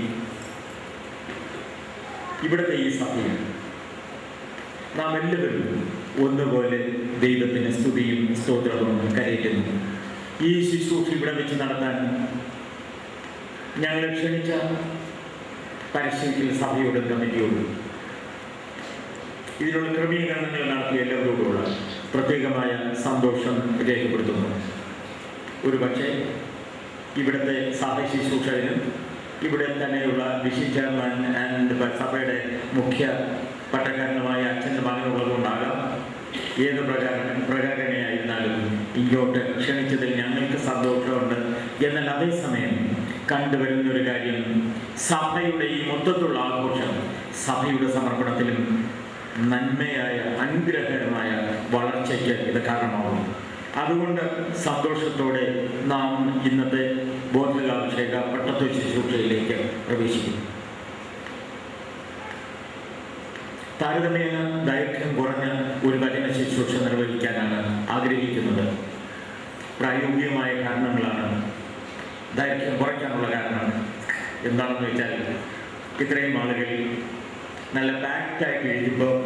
ഇവിടുത്തെ ഈ സഭയിൽ നാം എല്ലാവരും ഒന്നുപോലെ ദൈവത്തിന് സ്തുതിയും സ്തോത്രവും കരയിക്കുന്നു ഈ ശുശ്രൂഷ ഇവിടെ വെച്ച് നടത്താൻ ഞങ്ങളെ ക്ഷണിച്ച പരിശീലിക്കൽ സഭയോടും കമ്മിറ്റിയോടും ഇതിനുള്ള ക്രമീകരണങ്ങൾ നടത്തിയ എല്ലാവരോടുമുള്ള പ്രത്യേകമായ സന്തോഷം രേഖപ്പെടുത്തുന്നു ഒരു പക്ഷേ ഇവിടുത്തെ സഭ ശുശ്രൂഷകനും ഇവിടെ തന്നെയുള്ള വിഷി ചെയർമാൻ ആൻഡ് സഭയുടെ മുഖ്യ പട്ടക്കാരനുമായ അച്ഛൻ്റെ മകനുള്ളതുകൊണ്ടാകാം ഏത് പ്രകാരം പ്രകാരനെയായിരുന്നാലും ഇങ്ങോട്ട് ക്ഷണിച്ചതിൽ ഞങ്ങൾക്ക് സന്തോഷമുണ്ട് എന്നാൽ അതേസമയം കണ്ടുവരുന്ന ഒരു കാര്യം സഭയുടെ ഈ മൊത്തത്തിലുള്ള ആഘോഷം സഭയുടെ സമർപ്പണത്തിലും നന്മയായ അനുഗ്രഹകരമായ വളർച്ചയ്ക്ക് ഇത് കാരണമാകും അതുകൊണ്ട് സന്തോഷത്തോടെ നാം ഇന്നത്തെ ബോധകാഭിഷേക പട്ടത്വ ശുശ്രൂഷയിലേക്ക് പ്രവേശിക്കും താരതമ്യേന ദൈർഘ്യം കുറഞ്ഞ ഒരു വചന ശുശ്രൂഷ നിർവഹിക്കാനാണ് ആഗ്രഹിക്കുന്നത് പ്രായോഗികമായ കാരണങ്ങളാണ് ദൈർഘ്യം കുറയ്ക്കാനുള്ള കാരണം എന്താണെന്ന് വെച്ചാൽ ഇത്രയും ആളുകൾ നല്ല പാക്റ്റായിട്ട് ഇരിക്കുമ്പോൾ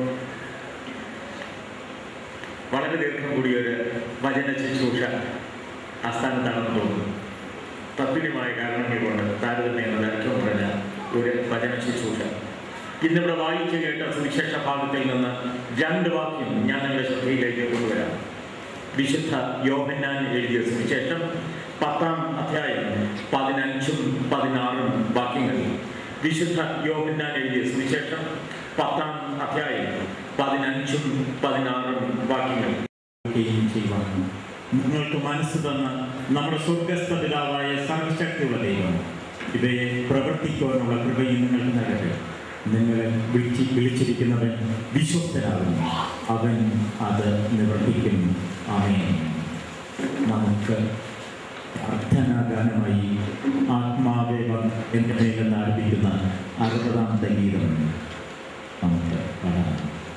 വളരെ ദീർഘം കൂടിയൊരു വചന ശുശ്രൂഷ ആസ്ഥാനത്താണെന്ന് തോന്നുന്നു തത്തുല്യമായ കാരണങ്ങൾ കൊണ്ട് താരതമ്യേന ദൈർഘ്യം കുറഞ്ഞ ഒരു വചന ശുശ്രൂഷ ഇന്നിവിടെ വായിച്ചു കേട്ട സുവിശേഷ ഭാഗത്തിൽ നിന്ന് രണ്ട് വാക്യം ഞാൻ നിങ്ങളുടെ ശ്രദ്ധയിലേക്ക് കൊണ്ടുവരാം വിശുദ്ധ യോഹന്നാൻ എഴുതിയ സുവിശേഷം പത്താം അധ്യായം പതിനഞ്ചും പതിനാറും വാക്യങ്ങൾ വിശുദ്ധ യോഹന്നാൻ എഴുതിയ സുവിശേഷം പത്താം അധ്യായം പതിനഞ്ചും പതിനാറും വാക്യങ്ങൾ ചെയ്യുവാൻ നിങ്ങൾക്ക് മനസ്സ് തന്ന നമ്മുടെ സ്വർഗസ്ഥ പിതാവായ സർവശക്തിയുള്ള ദൈവം ഇവയെ പ്രവർത്തിക്കുവാനുള്ള കൃപയും നിങ്ങൾക്ക് നൽകട്ടെ നിങ്ങളെ വിളിച്ച് വിളിച്ചിരിക്കുന്നവൻ വിശ്വസ്തനാകുന്നു അവൻ അത് നിവർത്തിക്കും ആമേ നമുക്ക് പ്രാർത്ഥനാഗാനമായി ആത്മാവേവം എന്ന പേരിൽ ആരംഭിക്കുന്ന അറുപതാമത്തെ ഗീതം നമുക്ക് പാടാം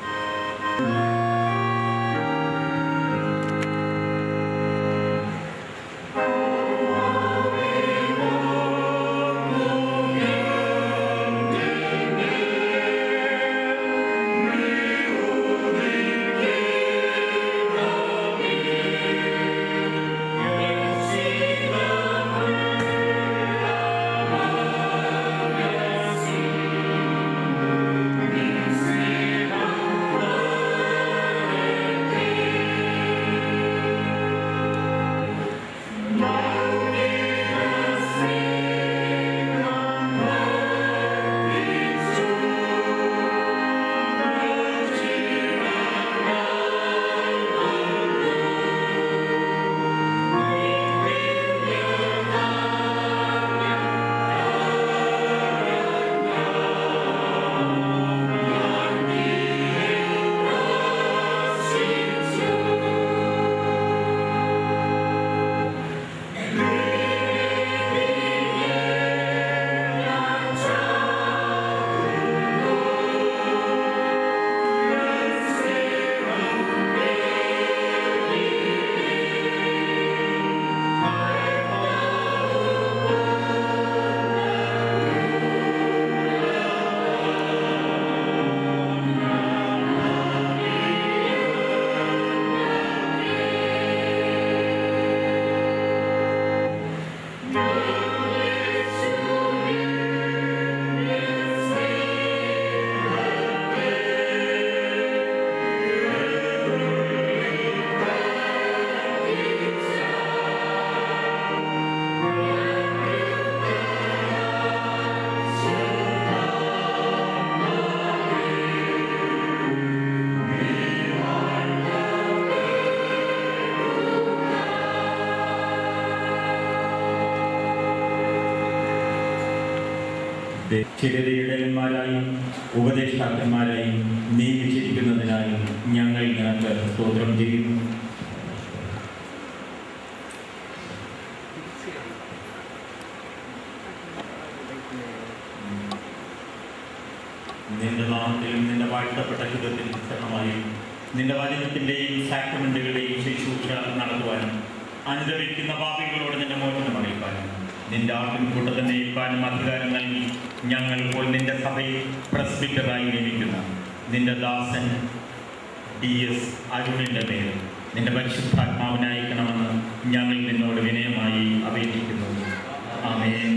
ചിലരെ ഇടയന്മാരായും ഉപദേഷ്ടാക്കന്മാരായും നിയമിച്ചിരിക്കുന്നതിനായി ഞങ്ങൾ നിനക്ക് സ്തോത്രം ചെയ്യുന്നു നിന്റെ നാമത്തിലും നിന്റെ വാഴ്ത്തപ്പെട്ട ഹിതത്തിൽ വിശദമായും നിന്റെ വചനത്തിന്റെയും സാക്രമെന്റുകളുടെയും ശുശ്രൂഷ നടത്തുവാനും അനുദവിക്കുന്ന പാപികളോട് നിന്റെ മോചനം അറിയിക്കാനും നിന്റെ ആട്ടിൻ കൂട്ടത്തെ നയിക്കാനും അധികാരം നൽകി ഞങ്ങൾ ഇപ്പോൾ നിന്റെ സഭയിൽ പ്രസ്ബിറ്ററായി നിയമിക്കുന്ന നിന്റെ ദാസൻ ഡി എസ് അരുണിന്റെ മേൽ നിന്റെ പരിശുദ്ധാത്മാവിനയക്കണമെന്ന് ഞങ്ങൾ നിന്നോട് വിനയമായി അപേക്ഷിക്കുന്നു ആമേൻ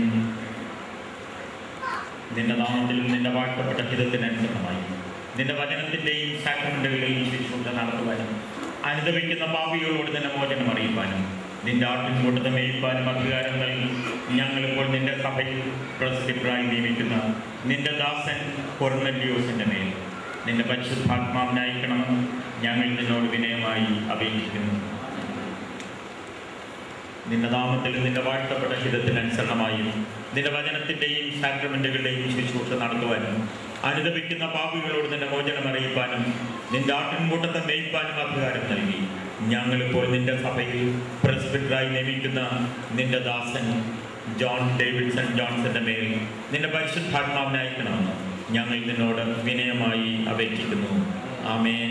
നിന്റെ നാമത്തിലും നിന്റെ വാഴ്ത്തപ്പെട്ട ഹിതത്തിനനുസൃതമായി നിന്റെ വചനത്തിന്റെയും സാക്രമെന്റുകളുടെയും ശുശ്രൂഷ നടത്തുവാനും അനുദവിക്കുന്ന പാപികളോട് നിന്റെ മോചനം അറിയിക്കാനും നിന്റെ ആട്ടിൻ കൂട്ടത്തെ മേയിപ്പാനും അധികാരം നൽകി ഞങ്ങളിപ്പോൾ നിന്റെ സഭയിൽ പ്രസിദ്ധരായി നിയമിക്കുന്ന നിന്റെ ദാസൻ കൊർന്നല്യോസിന്റെ മേൽ നിന്റെ പരിശുദ്ധാത്മാവിനയക്കണമെന്ന് ഞങ്ങൾ നിന്നോട് വിനയമായി അപേക്ഷിക്കുന്നു നിന്റെ നാമത്തിലും നിന്റെ വാഴ്ത്തപ്പെട്ട ഹിതത്തിനനുസരണമായും നിന്റെ വചനത്തിന്റെയും സാക്രമെന്റുകളുടെയും ശുശ്രൂഷ നടത്തുവാനും അനുദപിക്കുന്ന പാപികളോട് നിന്റെ മോചനം അറിയിപ്പാനും നിന്റെ ആട്ടിൻകൂട്ടത്തെ മേയ്പ്പാനും അധികാരം നൽകി ഞങ്ങളിപ്പോൾ നിന്റെ സഭയിൽ പ്രസിഡന്റായി നിയമിക്കുന്ന നിന്റെ ദാസൻ ജോൺ ഡേവിഡ്സൺ ജോൺസന്റെ മേൽ നിന്റെ പരിശുദ്ധാത്മാവിനയക്കണമെന്ന് ഞങ്ങൾ നിന്നോട് വിനയമായി അപേക്ഷിക്കുന്നു ആമേൻ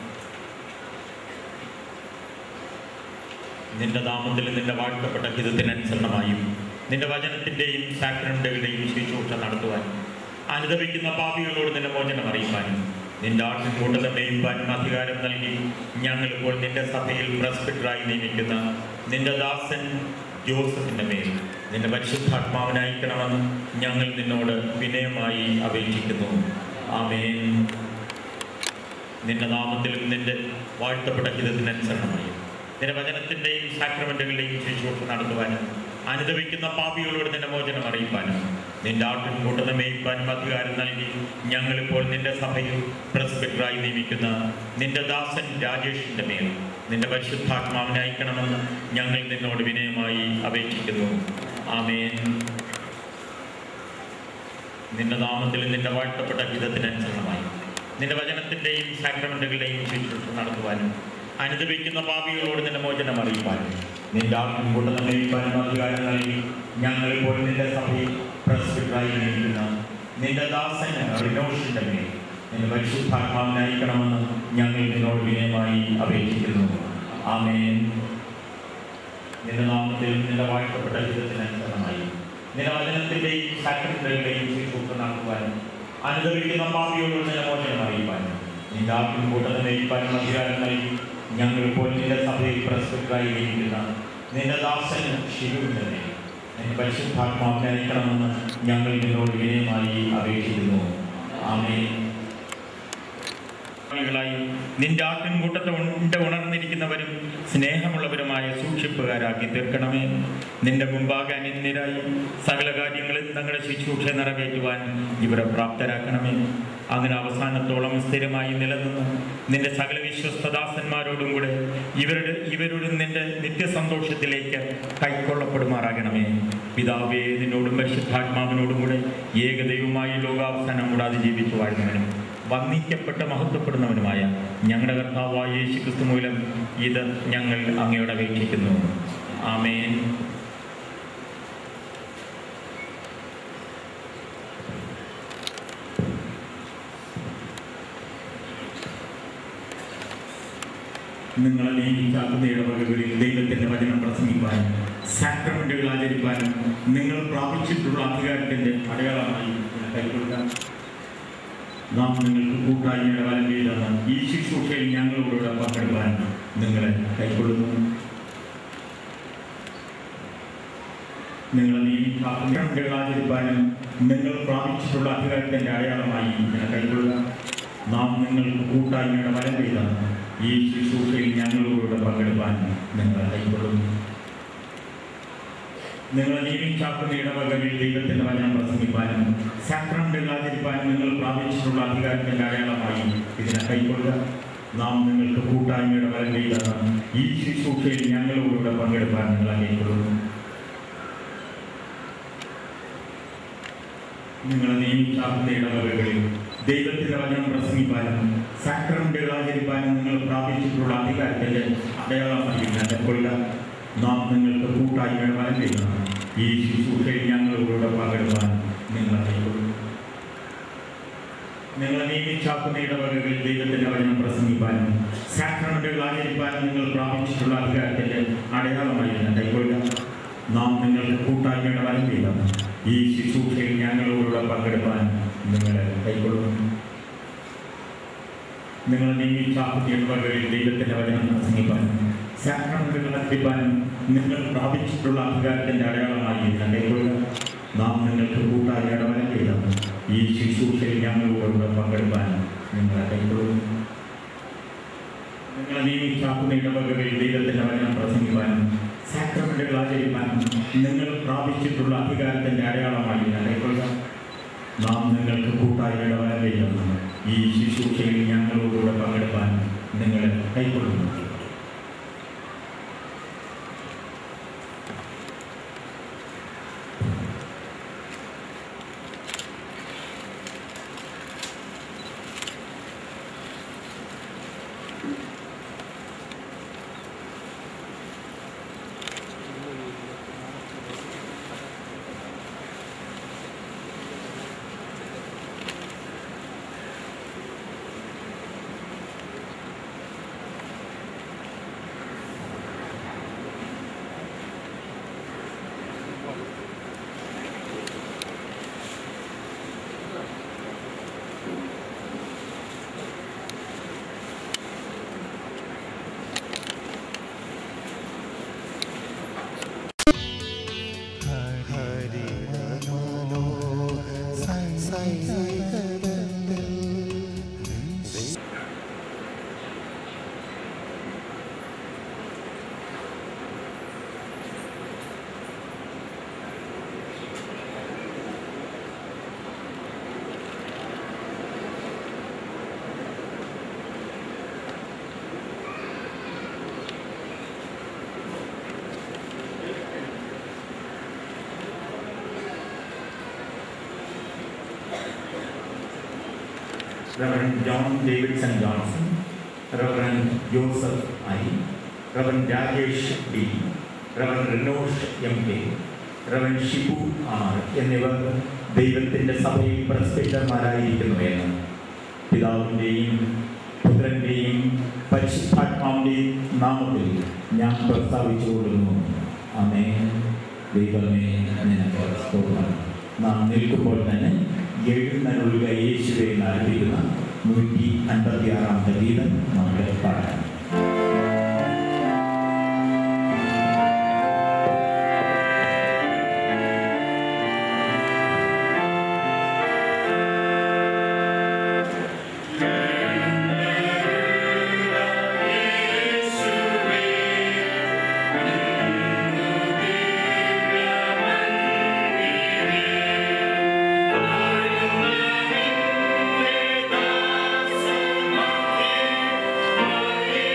നിന്റെ നാമത്തിൽ നിന്റെ വാഴ്ത്തപ്പെട്ട ഹിതത്തിനനുസരണമായും നിന്റെ വചനത്തിന്റെയും സാക്രമെന്റുകളുടെയും ശുശ്രൂഷ നടത്തുവാൻ അനുദപിക്കുന്ന പാപികളോട് നിന്റെ മോചനം അറിയിക്കാനും നിന്റെ ആട്ടിൻ കൂട്ടത്തെ മേയിപ്പാനും അധികാരം നൽകി ഞങ്ങളിപ്പോൾ നിന്റെ സഭയിൽ പ്രസ്പിറ്ററായി നിയമിക്കുന്ന നിന്റെ ദാസൻ ജോസഫിന്റെ മേൽ നിന്റെ പരിശുദ്ധാത്മാവിനയക്കണമെന്ന് ഞങ്ങൾ നിന്നോട് വിനയമായി അപേക്ഷിക്കുന്നു ആമേൻ നിന്റെ നാമത്തിലും നിന്റെ വാഴ്ത്തപ്പെട്ട ഹിതത്തിനനുസരണമായും നിന്റെ വചനത്തിൻ്റെയും സാക്രമെന്റുകളുടെയും ശുശ്രൂഷ നടത്തുവാനും അനുദവിക്കുന്ന പാപികളോട് നിന്റെ മോചനം അറിയിപ്പാനും നിന്റെ ആട്ടിൻ കൂട്ടത മേയ്പ്പാനും അധികാരം നൽകി ഞങ്ങളിപ്പോൾ നിന്റെ സഭയിൽ പ്രസ്ബിറ്ററായി നിയമിക്കുന്ന നിന്റെ ദാസൻ രാജേഷിന്റെ മേൽ നിന്റെ പരിശുദ്ധാത്മാവിനെ അയക്കണമെന്ന് ഞങ്ങൾ നിന്നോട് വിനയമായി അപേക്ഷിക്കുന്നു ആമേൻ നിന്റെ നാമത്തിൽ നിന്റെ വാഴ്ത്തപ്പെട്ട ഹിതത്തിനനുസൃതമായി നിന്റെ വചനത്തിന്റെയും സാക്രമെന്റുകളുടെയും ശുശ്രൂഷ നടത്തുവാനും അനുദപിക്കുന്ന പാപികളോട് നിന്റെ മോചനം അറിയിപ്പാനും നിന്റെ ആത്മം കൊണ്ട് നയിപ്പാനും അധികാരം നൽകി ഞങ്ങളിപ്പോൾ നിന്റെ സഭയിൽ പ്രസ്ബിറ്ററായി നിയമിക്കുന്ന നിന്റെ ദാസന് റിനോഷിന്റെ മേൽ നിന്റെ പരിശുദ്ധാത്മാവിനെ അയക്കണമെന്ന് ഞങ്ങൾ നിന്നോട് വിനയമായി അപേക്ഷിക്കുന്നു ആമേൻ നിന്റെ നാമത്തിൽ നിന്റെ വാഴ്ത്തപ്പെട്ട ഹിതത്തിനനുസൃതമായി നിന്റെ വചനത്തിന്റെയും സാക്രമെന്റുകളുടെയും ശുശ്രൂഷ നടത്തുവാനും അനുദവിക്കുന്ന പാപിയോട് നിന്റെ മോചനം അറിയിപ്പാനും നിന്റെ ആത്മം കൂട്ടത്തെ നയിപ്പാനും അധികാരം നൽകി ഞങ്ങൾ ഇപ്പോൾ നിന്റെ സഭയിൽ പ്രസ്ബിറ്ററായി നിയമിക്കുന്ന നിന്റെ ദാസന് ശിവുവിന്റെ മേൽ നിന്റെ പരിശുദ്ധാത്മാവിനെ അയക്കണമെന്ന് ഞങ്ങൾ നിന്നോട് വിനയമായി അപേക്ഷിക്കുന്നു ആമേൻ ായി നിന്റെ ആട്ടിൻകൂട്ടത്തെ ഉണ്ട് ഉണർന്നിരിക്കുന്നവരും സ്നേഹമുള്ളവരുമായ സൂക്ഷിപ്പുകാരാക്കി തീർക്കണമേ നിന്റെ മുമ്പാകെ അനിന്യരായി സകല കാര്യങ്ങളിൽ തങ്ങളുടെ ശുശ്രൂഷ നിറവേറ്റുവാൻ ഇവരെ പ്രാപ്തരാക്കണമേ അങ്ങനെ അവസാനത്തോളം സ്ഥിരമായി നിലനിന്ന് നിന്റെ സകല വിശ്വസ്തദാസന്മാരോടും കൂടെ ഇവരുടെ ഇവരുടെ നിന്റെ നിത്യസന്തോഷത്തിലേക്ക് കൈക്കൊള്ളപ്പെടുമാറാകണമേ പിതാവേ നിന്നോടും പരിശുദ്ധാത്മാവിനോടും കൂടെ ഏകദൈവമായി ലോകാവസാനം കൂടാതെ ജീവിച്ചു വാഴുന്നവനും വന്ദിക്കപ്പെട്ട് മഹത്വപ്പെടുന്നവനുമായ ഞങ്ങളുടെ കർത്താവായ യേശു ക്രിസ്തു മൂലം ഇത് ഞങ്ങൾ അങ്ങയോട് അപേക്ഷിക്കുന്നു ആമേൻ നിങ്ങളെ നിയമിക്കാത്ത ഇടവകകളിൽ ദൈവത്തിന്റെ വചനം പ്രസംഗിക്കാനും സാക്രമെന്റുകൾ ആചരിക്കാനും നിങ്ങൾ പ്രാപിച്ചിട്ടുള്ള അധികാരത്തിന്റെ അടയാളമായി ഇതിനെ കൈക്കൊള്ളുക നാം നിങ്ങൾക്ക് കൂട്ടായ്മയുടെ വലം ചെയ്താണ് ഈ ശുശ്രൂഷയിൽ ഞങ്ങളോടുകൂടെ പങ്കെടുക്കാൻ നിങ്ങളെ കൈക്കൊള്ളുന്നു നിങ്ങളെ നിയമിക്കാത്ത ആചരിക്കാനും നിങ്ങൾ പ്രാപിച്ചിട്ടുള്ള അധികാരത്തിന്റെ അടയാളമായി ഇതിനെ കൈക്കൊള്ളുക നാം നിങ്ങൾക്ക് കൂട്ടായ്മയുടെ വലം ചെയ്താണ് ഈ ശുശ്രൂഷയിൽ ഞങ്ങളോടുകൂടെ പങ്കെടുക്കാൻ നിങ്ങളെ കൈക്കൊള്ളുന്നു നിങ്ങളെ നിയമിച്ചാക്കുന്ന ഇടവകകളിൽ ദൈവത്തിന്റെ വചനം പ്രസംഗിപ്പാനും സാക്രമെന്റുകൾ ആചരിപ്പാനും നിങ്ങൾ പ്രാപിച്ചിട്ടുള്ള അധികാരത്തിന്റെ അടയാളമായി ഇതിനെ കൈക്കൊള്ളുക നാം നിങ്ങൾക്ക് കൂട്ടായ്മയുടെ വരം ചെയ്താണ് ഈ ശുശ്രൂഷയിൽ ഞങ്ങളോടുകൂടെ പങ്കെടുക്കാൻ നിങ്ങൾ കൈക്കൊള്ളുന്നു നിങ്ങളെ നിയമിച്ചാക്കുന്ന ഇടവകകളിൽ ദൈവത്തിന്റെ വചനം പ്രസംഗിപ്പാനും സാക്രമെന്റുകൾ ആചരിപ്പാനും നിങ്ങൾ പ്രാപിച്ചിട്ടുള്ള അധികാരത്തിന്റെ അടയാളമായി ഇതിനെ കൈക്കൊള്ളുക നാം നിങ്ങൾക്ക് കൂട്ടായ്മയുടെ വരം ചെയ്യുന്നതാണ് ഈ ശുശ്രൂഷയിൽ ഞങ്ങളോട് പകരുവാൻ നിങ്ങൾ കൈകൊള്ളും നിങ്ങളെ നിയമിച്ചാക്കുന്ന ഇടവകകളിൽ ദൈവത്തിന്റെ വചനം പ്രസംഗിപ്പാനും സാക്രമെന്റുകൾ ആചരിപ്പാനും നിങ്ങൾ പ്രാപിച്ചിട്ടുള്ള അധികാരത്തിന്റെ അടയാളമായി തന്നെ കൈകൊള്ളുക നാം നിങ്ങൾക്ക് കൂട്ടായ്മയുടെ വരം ചെയ്താണ് ഈ ശുശ്രൂഷയിൽ ഞങ്ങളോട് പങ്കെടുപ്പാൻ നിങ്ങളെ കൈകൊള്ളും നിങ്ങൾ നിയമിച്ചാക്കുന്ന ഇടവകകളിൽ ദൈവത്തിന്റെ വചനം പ്രസംഗിപ്പാനും സാക്രമെന്റുകൾ അർപ്പിപ്പാനും നിങ്ങൾ പ്രാപിച്ചിട്ടുള്ള അധികാരത്തിന്റെ അടയാളമായി ഇതിനെ കൈകൊള്ളുക നാം നിങ്ങൾക്ക് കൂട്ടായ ഇടവനം ചെയ്താണ് ഈ ശുശ്രൂഷയിൽ ഞങ്ങളോട് പങ്കെടുക്കാൻ നിങ്ങളെ കൈകൊള്ളും നിങ്ങളെ നിയമിച്ചാക്കുന്ന ഇടവകകളിൽ ദൈവത്തിന്റെ വചനം പ്രസംഗിക്കാനും സാക്രമെന്റുകൾ ആചരിക്കാനും നിങ്ങൾ പ്രാപിച്ചിട്ടുള്ള അധികാരത്തിന്റെ അടയാളമായി ഇതിനെ കൈകൊള്ളുക നാം നിങ്ങൾക്ക് കൂട്ടായ ഇടവനം ചെയ്യുന്നു ഈ ശുശ്രൂഷയിൽ ഞങ്ങളോടുകൂടെ പങ്കെടുക്കാൻ നിങ്ങളെ കൈക്കൊള്ളുന്നു Reverend John Davidson Johnson, Reverend Joseph I, Reverend Rajesh D, Reverend Renosh M K, Reverend Shibu R എന്നിവർ ദൈവത്തിൻ്റെ സഭയിൽ പ്രസ്പിറ്റന്മാരായിരിക്കുന്നു എന്ന് പിതാവിൻ്റെയും പുത്രൻ്റെയും പരിശുദ്ധാത്മാവിൻ്റെയും നാമത്തിൽ ഞാൻ പ്രസ്താവിച്ചു കൊടുക്കുന്നു അമേ ദൈവമേ നിനക്ക് സ്തോത്രം നാം നിൽക്കുമ്പോൾ തന്നെ എഴുന്നള്ളുക യേശുവെ എന്ന് ആരംഭിക്കുന്ന നൂറ്റി അൻപത്തി ആറാമത്തെ ഗീതം നമുക്ക് പാടാം യേശുവേ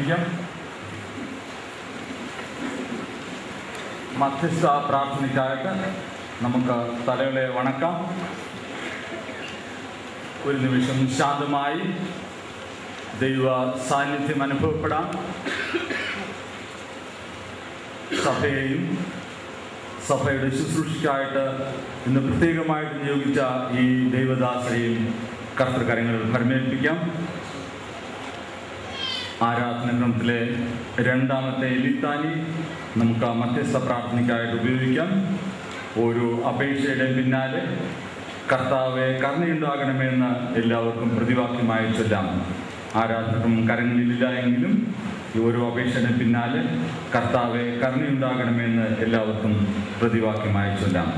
പ്രാർത്ഥിക്കാം മധ്യസ്ഥ പ്രാർത്ഥനയ്ക്കായിട്ട് നമുക്ക് തലകളെ വണക്കാം ഒരു നിമിഷം ശാന്തമായി ദൈവ സാന്നിധ്യം അനുഭവപ്പെടാം സഭയെയും സഭയുടെ ശുശ്രൂഷയ്ക്കായിട്ട് ഇന്ന് പ്രത്യേകമായിട്ട് നിയോഗിച്ച ഈ ദൈവദാസരെയും കർത്തൃകരങ്ങളിൽ ഭരമേൽപ്പിക്കാം ആരാധനക്രമത്തിലെ രണ്ടാമത്തെ ലിത്താനി നമുക്ക് മധ്യസ്ഥ പ്രാർത്ഥനയ്ക്കായിട്ട് ഉപയോഗിക്കാം ഓരോ അപേക്ഷയുടെ പിന്നാലെ കർത്താവെ കരുണയുണ്ടാകണമെന്ന് എല്ലാവർക്കും പ്രതിവാക്യമായി ചൊല്ലാം ആരാധനം കരങ്ങളിലില്ല എങ്കിലും ഈ ഓരോ അപേക്ഷയുടെ പിന്നാലെ കർത്താവെ കരുണയുണ്ടാകണമെന്ന് എല്ലാവർക്കും പ്രതിവാക്യമായി ചൊല്ലാം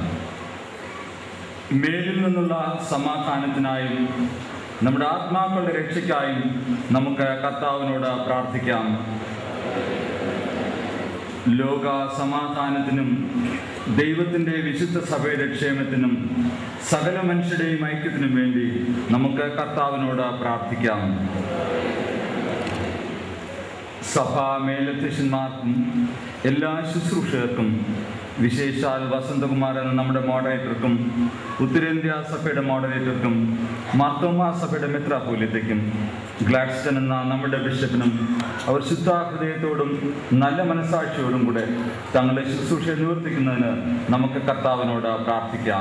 മേലിൽ നിന്നുള്ള സമാധാനത്തിനായും നമ്മുടെ ആത്മാക്കളുടെ രക്ഷയ്ക്കായും നമുക്ക് കർത്താവിനോട് പ്രാർത്ഥിക്കാം ലോക സമാധാനത്തിനും ദൈവത്തിൻ്റെ വിശുദ്ധ സഭയുടെ ക്ഷേമത്തിനും സകല മനുഷ്യരുടെയും ഐക്യത്തിനും വേണ്ടി നമുക്ക് കർത്താവിനോട് പ്രാർത്ഥിക്കാം സഭാ മേലധ്യക്ഷന്മാർക്കും എല്ലാ ശുശ്രൂഷകർക്കും വിശേഷാൽ വസന്തകുമാർ എന്ന നമ്മുടെ മോഡറേറ്റർക്കും ഉത്തരേന്ത്യ സഭയുടെ മോഡറേറ്റർക്കും മാർത്തോമാ സഭയുടെ മെത്രാപോലിയത്തേക്കും ഗ്ലാഡ്സ്റ്റൺ എന്ന നമ്മുടെ ബിഷപ്പിനും അവർ ശുദ്ധാഹൃദയത്തോടും നല്ല മനസാക്ഷിയോടും കൂടെ തങ്ങളുടെ ശുശ്രൂഷ നിവർത്തിക്കുന്നതിന് നമുക്ക് കർത്താവിനോട് പ്രാർത്ഥിക്കാം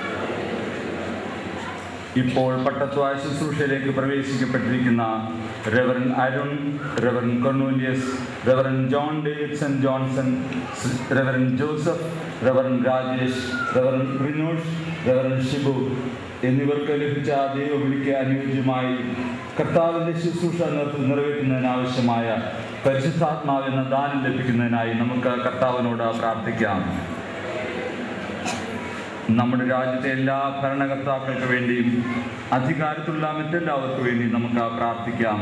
ഇപ്പോൾ പട്ടത്വ ശുശ്രൂഷയിലേക്ക് പ്രവേശിക്കപ്പെട്ടിരിക്കുന്ന reverend Arun reverend Cornelius reverend John Davidson Johnson reverend Joseph reverend Rajesh reverend Vinosh reverend Shibu എന്നിവർക്ക് ലഭിച്ച ദൈവവിളിക്ക് അനുയോജ്യമായി കർത്താവിൻ്റെ ശുശ്രൂഷ നിർ- നിറവേറ്റുന്നതിനാവശ്യമായ പരിശുദ്ധാത്മാവെന്ന ദാനം ലഭിക്കുന്നതിനായി നമുക്ക് കർത്താവിനോട് പ്രാർത്ഥിക്കാം നമ്മുടെ രാജ്യത്തെ എല്ലാ ഭരണകർത്താക്കൾക്ക് വേണ്ടിയും അധികാരത്തിലുള്ള മറ്റെല്ലാവർക്കും വേണ്ടി നമുക്ക് പ്രാർത്ഥിക്കാം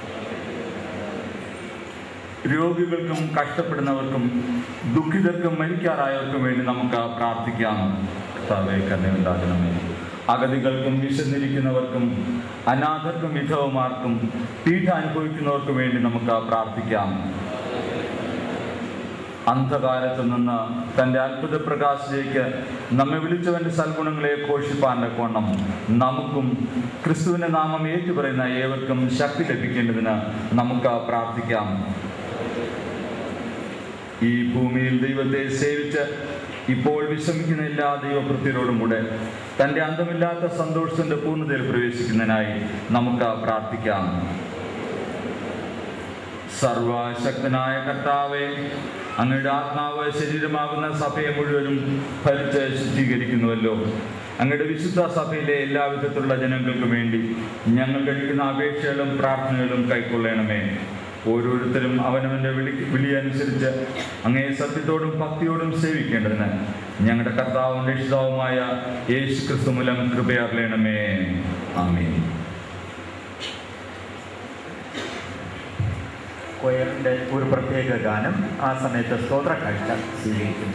രോഗികൾക്കും കഷ്ടപ്പെടുന്നവർക്കും ദുഃഖിതർക്കും മരിക്കാറായവർക്കും വേണ്ടി നമുക്ക് പ്രാർത്ഥിക്കാം കർത്താവേ കരുണയുണ്ടാകണമേ അഗതികൾക്കും വിശന്നിരിക്കുന്നവർക്കും അനാഥർക്കും വിധവമാർക്കും പീഠ അനുഭവിക്കുന്നവർക്കും വേണ്ടി നമുക്ക് പ്രാർത്ഥിക്കാം അന്ധകാലത്ത് നിന്ന് തൻ്റെ അത്ഭുത പ്രകാശത്തിലേക്ക് നമ്മെ വിളിച്ചവൻ്റെ സൽഗുണങ്ങളെ ഘോഷിപ്പാൻ്റെ കോണം നമുക്കും ക്രിസ്തുവിൻ്റെ നാമം ഏറ്റുപറയുന്ന ഏവർക്കും ശക്തി ലഭിക്കേണ്ടതിന് നമുക്ക് പ്രാർത്ഥിക്കാം ഈ ഭൂമിയിൽ ദൈവത്തെ സേവിച്ച് ഇപ്പോൾ വിശ്രമിക്കുന്ന എല്ലാ ദൈവഭൃത്യരോടും കൂടെ തൻ്റെ അന്തമില്ലാത്ത സന്തോഷത്തിൻ്റെ പൂർണ്ണതയിൽ പ്രവേശിക്കുന്നതിനായി നമുക്ക് പ്രാർത്ഥിക്കാം സർവശക്തനായ കർത്താവെ അങ്ങയുടെ ആത്മാവ് ശരീരമാകുന്ന സഭയെ മുഴുവനും ഭരിച്ച് ശുദ്ധീകരിക്കുന്നുവല്ലോ അങ്ങയുടെ വിശുദ്ധ സഭയിലെ എല്ലാവിധത്തിലുള്ള ജനങ്ങൾക്കും വേണ്ടി ഞങ്ങൾ കഴിക്കുന്ന അപേക്ഷകളും പ്രാർത്ഥനകളും കൈക്കൊള്ളണമേ ഓരോരുത്തരും അവനവൻ്റെ വിളി വിളി അനുസരിച്ച് അങ്ങേ സത്യത്തോടും ഭക്തിയോടും സേവിക്കേണ്ടതിന് ഞങ്ങളുടെ കർത്താവും രക്ഷിതാവുമായ യേശു ക്രിസ്തു മൂലം കൃപയറിയണമേ ആമീൻ കൊയറിൻ്റെ ഒരു പ്രത്യേക ഗാനം ആ സമയത്ത് സ്തോത്ര കാഴ്ച സ്വീകരിക്കുന്നു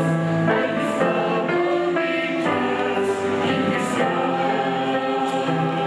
Thank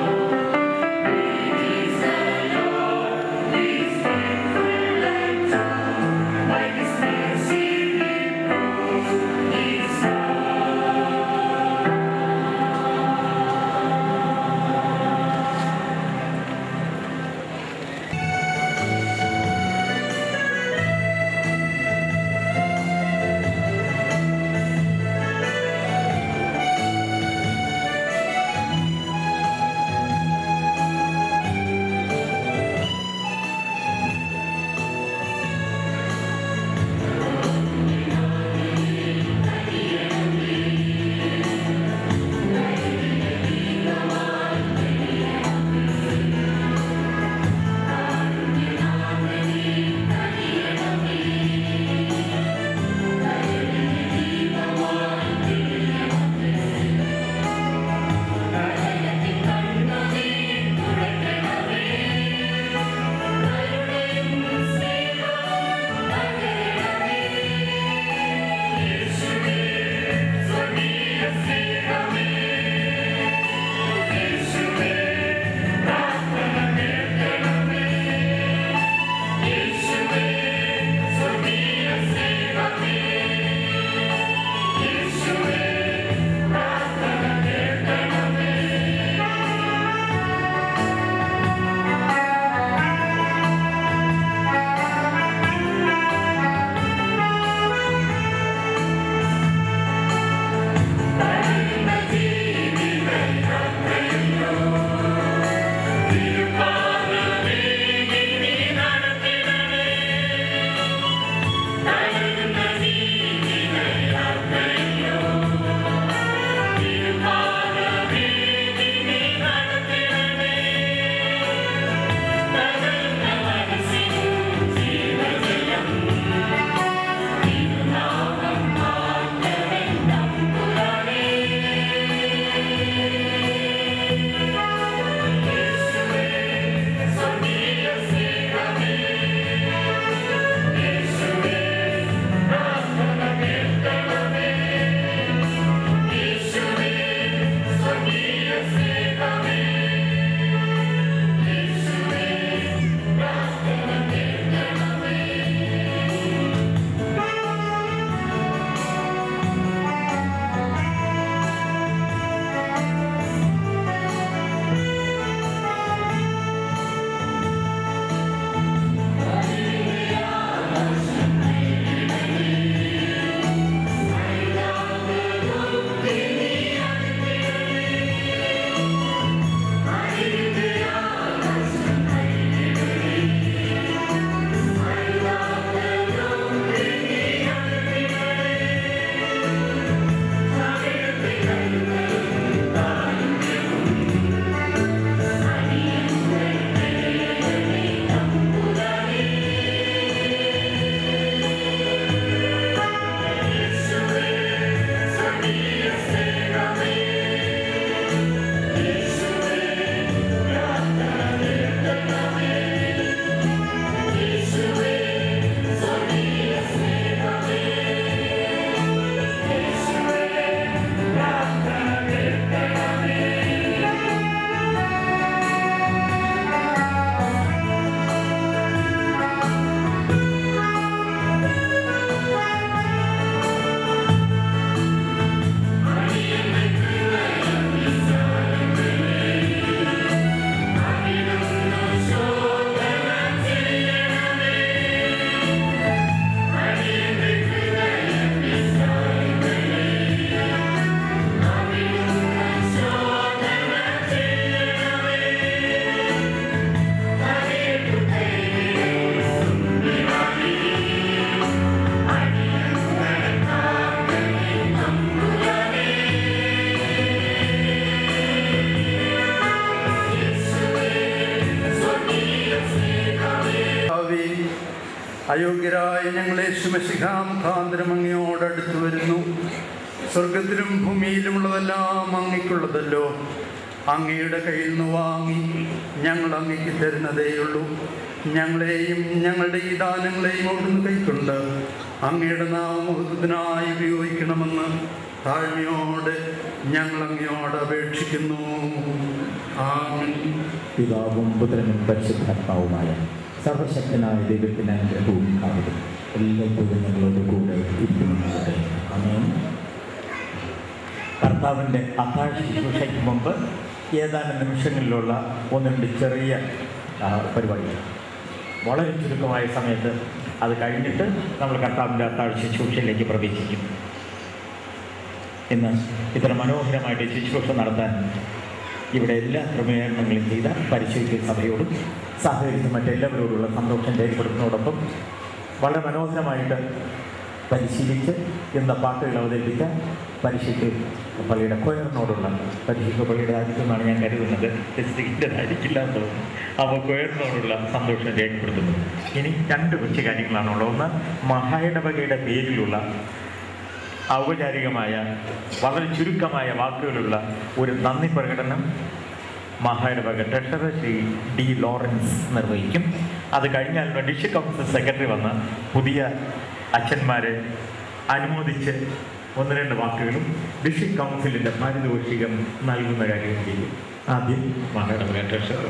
അയോഗ്യരായ ഞങ്ങളെ ശുമശിഖാമുഖാന്തരം അങ്ങയോടടുത്തു വരുന്നു സ്വർഗത്തിലും ഭൂമിയിലുമുള്ളതെല്ലാം അങ്ങയ്ക്കുള്ളതല്ലോ അങ്ങയുടെ കയ്യിൽ നിന്ന് വാങ്ങി ഞങ്ങൾ അങ്ങയ്ക്ക് തരുന്നതേയുള്ളൂ ഞങ്ങളെയും ഞങ്ങളുടെ ഈ ദാനങ്ങളെയും അവിടുന്ന് കൈക്കൊണ്ട് അങ്ങയുടെ നാമോഹത്തിനായി ഉപയോഗിക്കണമെന്ന് താഴ്മയോടെ ഞങ്ങൾ അങ്ങയോട് അപേക്ഷിക്കുന്നു ആമീൻ പിതാവും പുത്രനും പരിശുദ്ധാത്മാവുമായ സർവശക്തനായ ദൈവത്തിന് അനുഗ്രഹവും കാവലും എല്ലായ്പ്പോഴും ഞങ്ങളോട് കൂടെ ഇരിക്കുന്നുണ്ട് അമേൻ കർത്താവിൻ്റെ അത്താഴ ശുശ്രൂഷയ്ക്ക് മുമ്പ് ഏതാനും നിമിഷങ്ങളിലുള്ള ഒന്ന് രണ്ട് ചെറിയ ആ, പരിപാടികൾ വളരെ ചുരുക്കമായ സമയത്ത് അത് കഴിഞ്ഞിട്ട് നമ്മൾ കർത്താവിൻ്റെ അത്താഴ ശുശ്രൂഷയിലേക്ക് പ്രവേശിക്കും ഇന്ന് ഇത്ര മനോഹരമായിട്ട് ശുശ്രൂഷ നടത്താൻ ഇവിടെ എല്ലാ ക്രമീകരണങ്ങളും ചെയ്ത പരിശോധിച്ച സഭയോടും സഹകരിച്ച മറ്റെല്ലാവരോടുള്ള സന്തോഷം രേഖപ്പെടുത്തുന്നതോടൊപ്പം വളരെ മനോഹരമായിട്ട് പരിശീലിച്ച് ഇന്ന പാട്ടുകൾ അവതരിപ്പിച്ച പരിശുദ്ധ പള്ളിയുടെ കൊയറിനോടുള്ള പരിശുദ്ധ പള്ളിയുടെ ആയിരിക്കുമെന്നാണ് ഞാൻ കരുതുന്നത് ഡിസ്ട്രിക്റ്റിൻ്റെതായിരിക്കില്ല എന്ന് തോന്നുന്നു അപ്പോൾ കൊയറിനോടുള്ള സന്തോഷം രേഖപ്പെടുത്തുന്നു ഇനി രണ്ട് കൊച്ചു കാര്യങ്ങളാണുള്ളത് ഒന്ന് മഹായിടവകയുടെ പേരിലുള്ള ഔപചാരികമായ വളരെ ചുരുക്കമായ വാക്കുകളുള്ള ഒരു നന്ദി പ്രകടനം മഹായിടവക ട്രഷറർ ശ്രീ ഡി ലോറൻസ് നിർവഹിക്കും അത് കഴിഞ്ഞാൽ ഡിസ്ട്രിക്ട് കൗൺസിൽ സെക്രട്ടറി വന്ന് പുതിയ അച്ഛന്മാരെ അനുമോദിച്ച് ഒന്ന് രണ്ട് വാക്കുകളും ഡിസ്ട്രിക്ട് കൗൺസിലിൻ്റെ പാരിതോഷികം നൽകുന്ന കാര്യം ചെയ്യും ആദ്യം മഹായിടവക ട്രഷറർ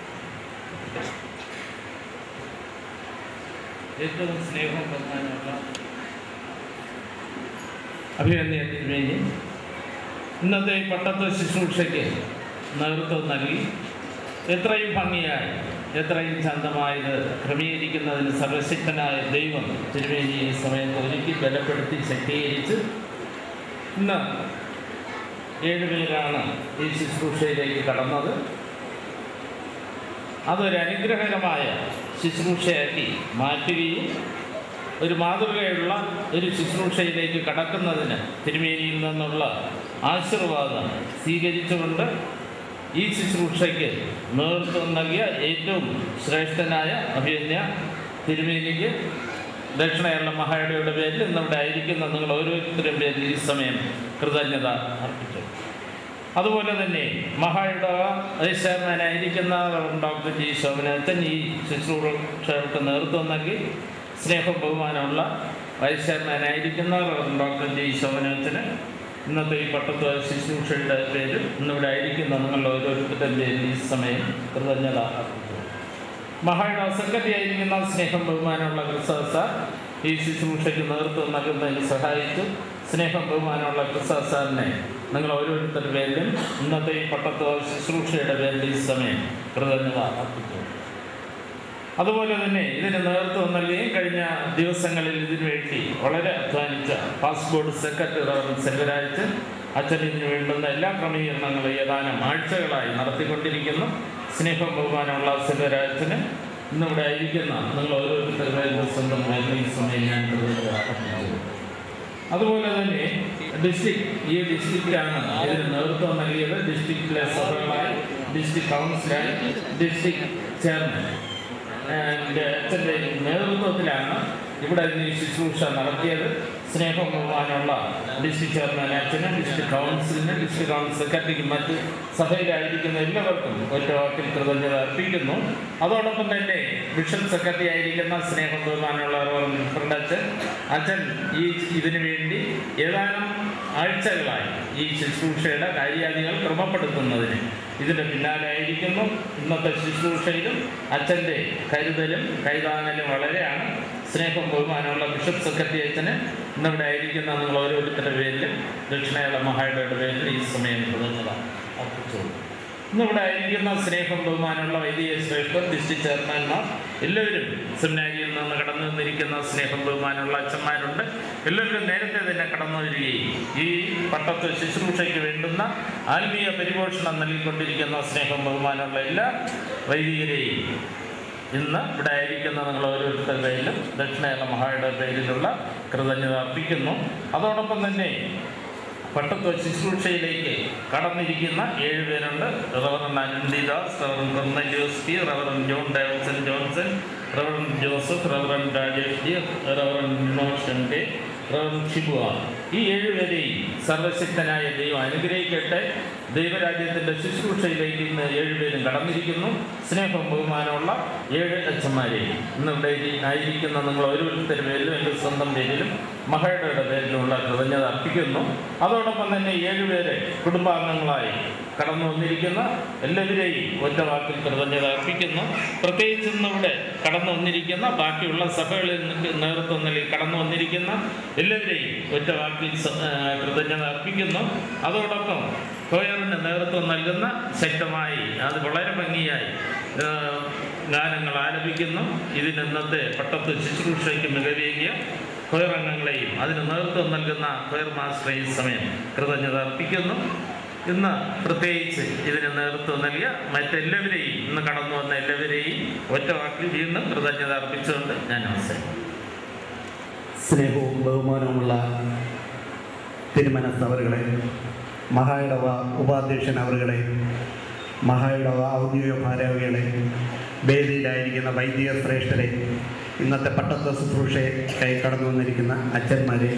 ഏറ്റവും സ്നേഹം ബഹുമാനമുള്ള അഭിനന്ദന തിരുമേനി ഇന്നത്തെ ഈ പട്ടത്വ ശുശ്രൂഷയ്ക്ക് നേതൃത്വം നൽകി എത്രയും ഭംഗിയായി എത്രയും ചന്തമായത് ക്രമീകരിക്കുന്നതിന് സർവശക്തനായ ദൈവം തിരുമേനി ഈ സമയത്ത് ഒരുക്കി ബലപ്പെടുത്തി ശക്തീകരിച്ച് ഇന്ന് ഏഴുപേരാണ് ഈ ശുശ്രൂഷയിലേക്ക് കടന്നത് അതൊരു അനുഗ്രഹകരമായ ശുശ്രൂഷയാക്കി മാറ്റുകയും ഒരു മാതൃകയുള്ള ഒരു ശുശ്രൂഷയിലേക്ക് കടക്കുന്നതിന് തിരുമേനിയിൽ നിന്നുള്ള ആശീർവാദം സ്വീകരിച്ചുകൊണ്ട് ഈ ശുശ്രൂഷയ്ക്ക് നേതൃത്വം നൽകിയ ഏറ്റവും ശ്രേഷ്ഠനായ അഭിയന്യ തിരുമേനിക്ക് ദക്ഷിണ കേരള മഹായുടെ പേരിൽ ഇന്നിവിടെ ആയിരിക്കുന്ന നിങ്ങൾ ഓരോരുത്തരും പേരിൽ ഈ സമയം കൃതജ്ഞത അർപ്പിച്ചു അതുപോലെ തന്നെ മഹായുടെ വൈസ് ചെയർമാനായിരിക്കുന്ന ഡോക്ടർ ജി ശോഭനത്തൻ ഈ ശുശ്രൂഷകൾക്ക് നേതൃത്വം നൽകി സ്നേഹം ബഹുമാനമുള്ള വൈസ് ചെയർമാനായിരിക്കുന്ന ഡോക്ടർ ജി ശോഭനത്തിന് ഇന്നത്തെ ഈ പട്ടത്വ ശുശ്രൂഷയുടെ പേരിൽ ഇന്നിവിടെ ആയിരിക്കുന്ന നിങ്ങളുടെ ഓരോരുത്തരുടെ പേരിൽ ഈ സമയം കൃതജ്ഞത അർപ്പിച്ചു മഹായുടെ സെക്രട്ടറി ആയിരിക്കുന്ന സ്നേഹം ബഹുമാനമുള്ള ക്രിസ്തവ സാർ ഈ ശുശ്രൂഷയ്ക്ക് നേതൃത്വം നൽകുന്നതിന് സഹായിച്ചു സ്നേഹം ബഹുമാനമുള്ള ക്രിസ്തവ സാറിനെ നിങ്ങൾ ഓരോരുത്തരുടെ പേരിലും ഇന്നത്തെ ഈ പട്ടത്വ ശുശ്രൂഷയുടെ പേരിൽ ഈ സമയം കൃതജ്ഞത അർപ്പിച്ചു അതുപോലെ തന്നെ ഇതിന് നേതൃത്വം നൽകുകയും കഴിഞ്ഞ ദിവസങ്ങളിൽ ഇതിനു വേണ്ടി വളരെ അധ്വാനിച്ച പാസ്പോർട്ട് സെക്രട്ടറി റവറൻ സെൽവരാജ് അച്ഛൻ ഇതിനു വേണ്ടുന്ന എല്ലാ ക്രമീകരണങ്ങളും ഏതാനും ആഴ്ചകളായി നടത്തിക്കൊണ്ടിരിക്കുന്നു സ്നേഹം ബഹുമാനമുള്ള സെൽവരാജന് ഇന്നിവിടെ ആയിരിക്കുന്ന നിങ്ങൾ ഓരോരുത്തരുടെ സ്വന്തം ഈ സമയം ഞാൻ കൃതജ്ഞത അർപ്പിക്കുന്നു അതുപോലെ തന്നെ ഡിസ്ട്രിക്ട് ഈ ഡിസ്ട്രിക്റ്റിലാണ് ഇതിന് നേതൃത്വം നൽകിയത് ഡിസ്ട്രിക്റ്റിലെ സഭകളായി ഡിസ്ട്രിക്ട് കൗൺസിലായി ഡിസ്ട്രിക്ട് ചെയർമാൻ ആൻഡ് അച്ഛൻ്റെ നേതൃത്വത്തിലാണ് ഇവിടെ ഈ ശുശ്രൂഷ നടത്തിയത് സ്നേഹം ബഹുമാനമുള്ള ഡിസ്ട്രിക്ട് ചെയർമാൻ അച്ഛന് ഡിസ്ട്രിക്ട് കൗൺസിലിന് ഡിസ്ട്രിക്ട് കൗൺസിൽ സെക്രട്ടറിക്കും മറ്റ് സഭയിലായിരിക്കുന്ന എല്ലാവർക്കും ഒറ്റ വാക്കിൽ കൃതജ്ഞത അർപ്പിക്കുന്നു അതോടൊപ്പം തന്നെ ബിഷപ്പ് സെക്രട്ടറി ആയിരിക്കുന്ന സ്നേഹം ബഹുമാനമുള്ള ഫ്രണ്ട് അച്ഛൻ അച്ഛൻ ഈ ഇതിനു വേണ്ടി ഏതാനും ആഴ്ചകളായി ഈ ശുശ്രൂഷയുടെ കാര്യാദികൾ ക്രമപ്പെടുത്തുന്നതിന് ഇതിൻ്റെ പിന്നാലെ ആയിരിക്കുന്നു ഇന്നത്തെ ശുശ്രൂഷയിലും അച്ഛൻ്റെ കരുതലും കൈതാങ്ങലും വളരെയാണ് സ്നേഹം ബഹുമാനമുള്ള ബിഷപ്പ് സെക്രട്ടറി അച്ഛന് ഇന്നിവിടെ ആയിരിക്കുന്ന നിങ്ങൾ ഓരോരുത്തരുടെ പേരിലും ദക്ഷിണേള മഹായുടെ പേരിൽ ഈ സമയം കൃതജ്ഞത അർപ്പിച്ചോളൂ ഇന്നിവിടെ ആയിരിക്കുന്ന സ്നേഹം ബഹുമാനമുള്ള വൈദിക ശ്രേഷ്ഠർ ഡിസ്ട്രിക്ട് ചെയർമാൻമാർ എല്ലാവരും സെമിനാരിയിൽ നിന്ന് കടന്നു നിന്നിരിക്കുന്ന സ്നേഹം ബഹുമാനമുള്ള അച്ഛന്മാരുണ്ട് എല്ലാവരും നേരത്തെ തന്നെ കടന്നു വരികയും ഈ പട്ടത്ത് ശുശ്രൂഷയ്ക്ക് വേണ്ടുന്ന ആത്മീയ പരിപോഷണം നൽകിക്കൊണ്ടിരിക്കുന്ന സ്നേഹം ബഹുമാനമുള്ള എല്ലാ വൈദികരെയും ഇന്ന് ഇവിടെ ആയിരിക്കുന്ന നിങ്ങൾ ഓരോരുത്തരുടെ പേരിലും ദക്ഷിണേല മഹായുടെ പേരിലുള്ള കൃതജ്ഞത അർപ്പിക്കുന്നു അതോടൊപ്പം തന്നെ പട്ടത്വ ശുശ്രൂഷയിലേക്ക് കടന്നിരിക്കുന്ന ഏഴ് പേരുണ്ട് reverend Ananthidas reverend Cornelius P reverend John Davidson Johnson reverend Joseph reverend Rajesh G reverend വിനോഷന്റെ റവറൻ ഷിബുവ ഈ ഏഴുപേരെയും സർവശക്തനായ ദൈവം അനുഗ്രഹിക്കട്ടെ ദൈവരാജ്യത്തിൻ്റെ ശുശ്രൂഷയിലേക്ക് ഇന്ന് ഏഴുപേരും കടന്നിരിക്കുന്നു സ്നേഹവും ബഹുമാനമുള്ള ഏഴ് അച്ഛന്മാരെയും ഇന്ന് ഇവിടെ ഇരി- ആയിരിക്കുന്ന നിങ്ങൾ ഓരോരുത്തരുടെ പേരിലും എൻ്റെ സ്വന്തം പേരിലും മഹയുടെ പേരിലുമുള്ള കൃതജ്ഞത അർപ്പിക്കുന്നു അതോടൊപ്പം തന്നെ ഏഴുപേരെ കുടുംബാംഗങ്ങളായി കടന്നു വന്നിരിക്കുന്ന എല്ലാവരെയും ഒറ്റ വാക്കിൽ കൃതജ്ഞത അർപ്പിക്കുന്നു പ്രത്യേകിച്ച് ഇന്നിവിടെ കടന്നു വന്നിരിക്കുന്ന ബാക്കിയുള്ള സഭകളിൽ നിന്ന് നേതൃത്വം നൽകി കടന്നു വന്നിരിക്കുന്ന എല്ലാവരെയും ഒറ്റ വാക്കിൽ സ- ആ, കൃതജ്ഞത അർപ്പിക്കുന്നു അതോടൊപ്പം കോയറിന് നേതൃത്വം നൽകുന്ന ശക്തമായി അത് വളരെ ഭംഗിയായി ആ, ഗാനങ്ങൾ ആലപിക്കുന്നു ഇതിന് ഇന്നത്തെ പട്ടത്ത് ശുശ്രൂഷയ്ക്ക് മികവേകിയ കൊയർ അംഗങ്ങളെയും അതിന് നേതൃത്വം നൽകുന്ന കൊയർ മാസ്റ്ററെ ഈ സമയം കൃതജ്ഞത അർപ്പിക്കുന്നു ഇന്ന് പ്രത്യേകിച്ച് ഇതിന് നേതൃത്വം നൽകിയ മറ്റെല്ലാവരെയും ഇന്ന് കടന്നു വന്ന എല്ലാവരെയും ഒറ്റ വാക്കിൽ വീണ്ടും കൃതജ്ഞത അർപ്പിച്ചുകൊണ്ട് ഞാൻ അവസാനിക്കും സ്നേഹവും ബഹുമാനവുമുള്ള തിരുമനസ് അവരുകളെ മഹായിടവ ഉപാധ്യക്ഷൻ അവരുകളെ മഹായിടവ ഔദ്യോഗിക ഭാരവാഹികളെ വേദിയിലായിരിക്കുന്ന വൈദിക ശ്രേഷ്ഠരെ ഇന്നത്തെ പട്ടത്ത ശുശ്രൂഷയായി കടന്നു വന്നിരിക്കുന്ന അച്ഛന്മാരെ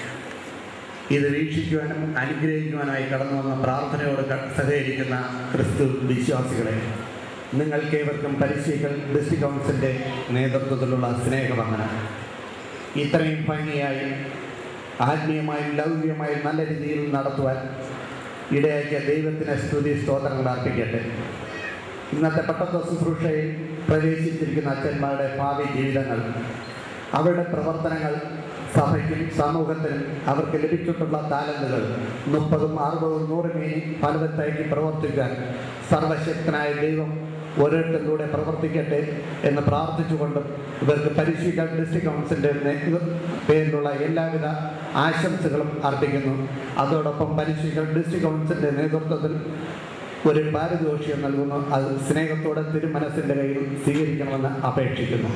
ഇത് വീക്ഷിക്കുവാനും അനുഗ്രഹിക്കുവാനായി കടന്നു വന്ന പ്രാർത്ഥനയോട് ക- സഹകരിക്കുന്ന ക്രിസ്തു വിശ്വാസികളെ നിങ്ങൾക്കേവർക്കും പരിശീലൽ ഡിസ്ട്രിക്ട് കൗൺസിലിൻ്റെ നേതൃത്വത്തിലുള്ള സ്നേഹവന്ദനം ഇത്രയും ഭംഗിയായി ആത്മീയമായും ലൗകികമായും നല്ല രീതിയിൽ നടത്തുവാൻ ഇടയാക്കിയ ദൈവത്തിന് സ്തുതി സ്തോത്രങ്ങൾ അർപ്പിക്കട്ടെ ഇന്നത്തെ പട്ടത്വ ശുശ്രൂഷയിൽ പ്രവേശിച്ചിരിക്കുന്ന അച്ഛന്മാരുടെ ഭാവി ജീവിതങ്ങൾ അവരുടെ പ്രവർത്തനങ്ങൾ സഭയ്ക്കും സമൂഹത്തിനും അവർക്ക് ലഭിച്ചിട്ടുള്ള താലന്തുകൾ മുപ്പതും അറുപതും നൂറ് മേനി ഫലവത്താക്കി പ്രവർത്തിക്കാൻ സർവശക്തനായ ദൈവം ഓരോരുത്തരിലൂടെ പ്രവർത്തിക്കട്ടെ എന്ന് പ്രാർത്ഥിച്ചുകൊണ്ടും ഇവർക്ക് പരിശീലന ഡിസ്ട്രിക്ട് കൗൺസിലിൻ്റെ നേ- പേരിലുള്ള എല്ലാവിധ ആശംസകളും അർപ്പിക്കുന്നു അതോടൊപ്പം പരിശീലന ഡിസ്ട്രിക്ട് കൗൺസിലിൻ്റെ നേതൃത്വത്തിൽ ഒരു പാരിതോഷികം നൽകുന്നു അത് സ്നേഹത്തോടെ തിരുമനസിൻ്റെ കയ്യിൽ സ്വീകരിക്കണമെന്ന് അപേക്ഷിക്കുന്നു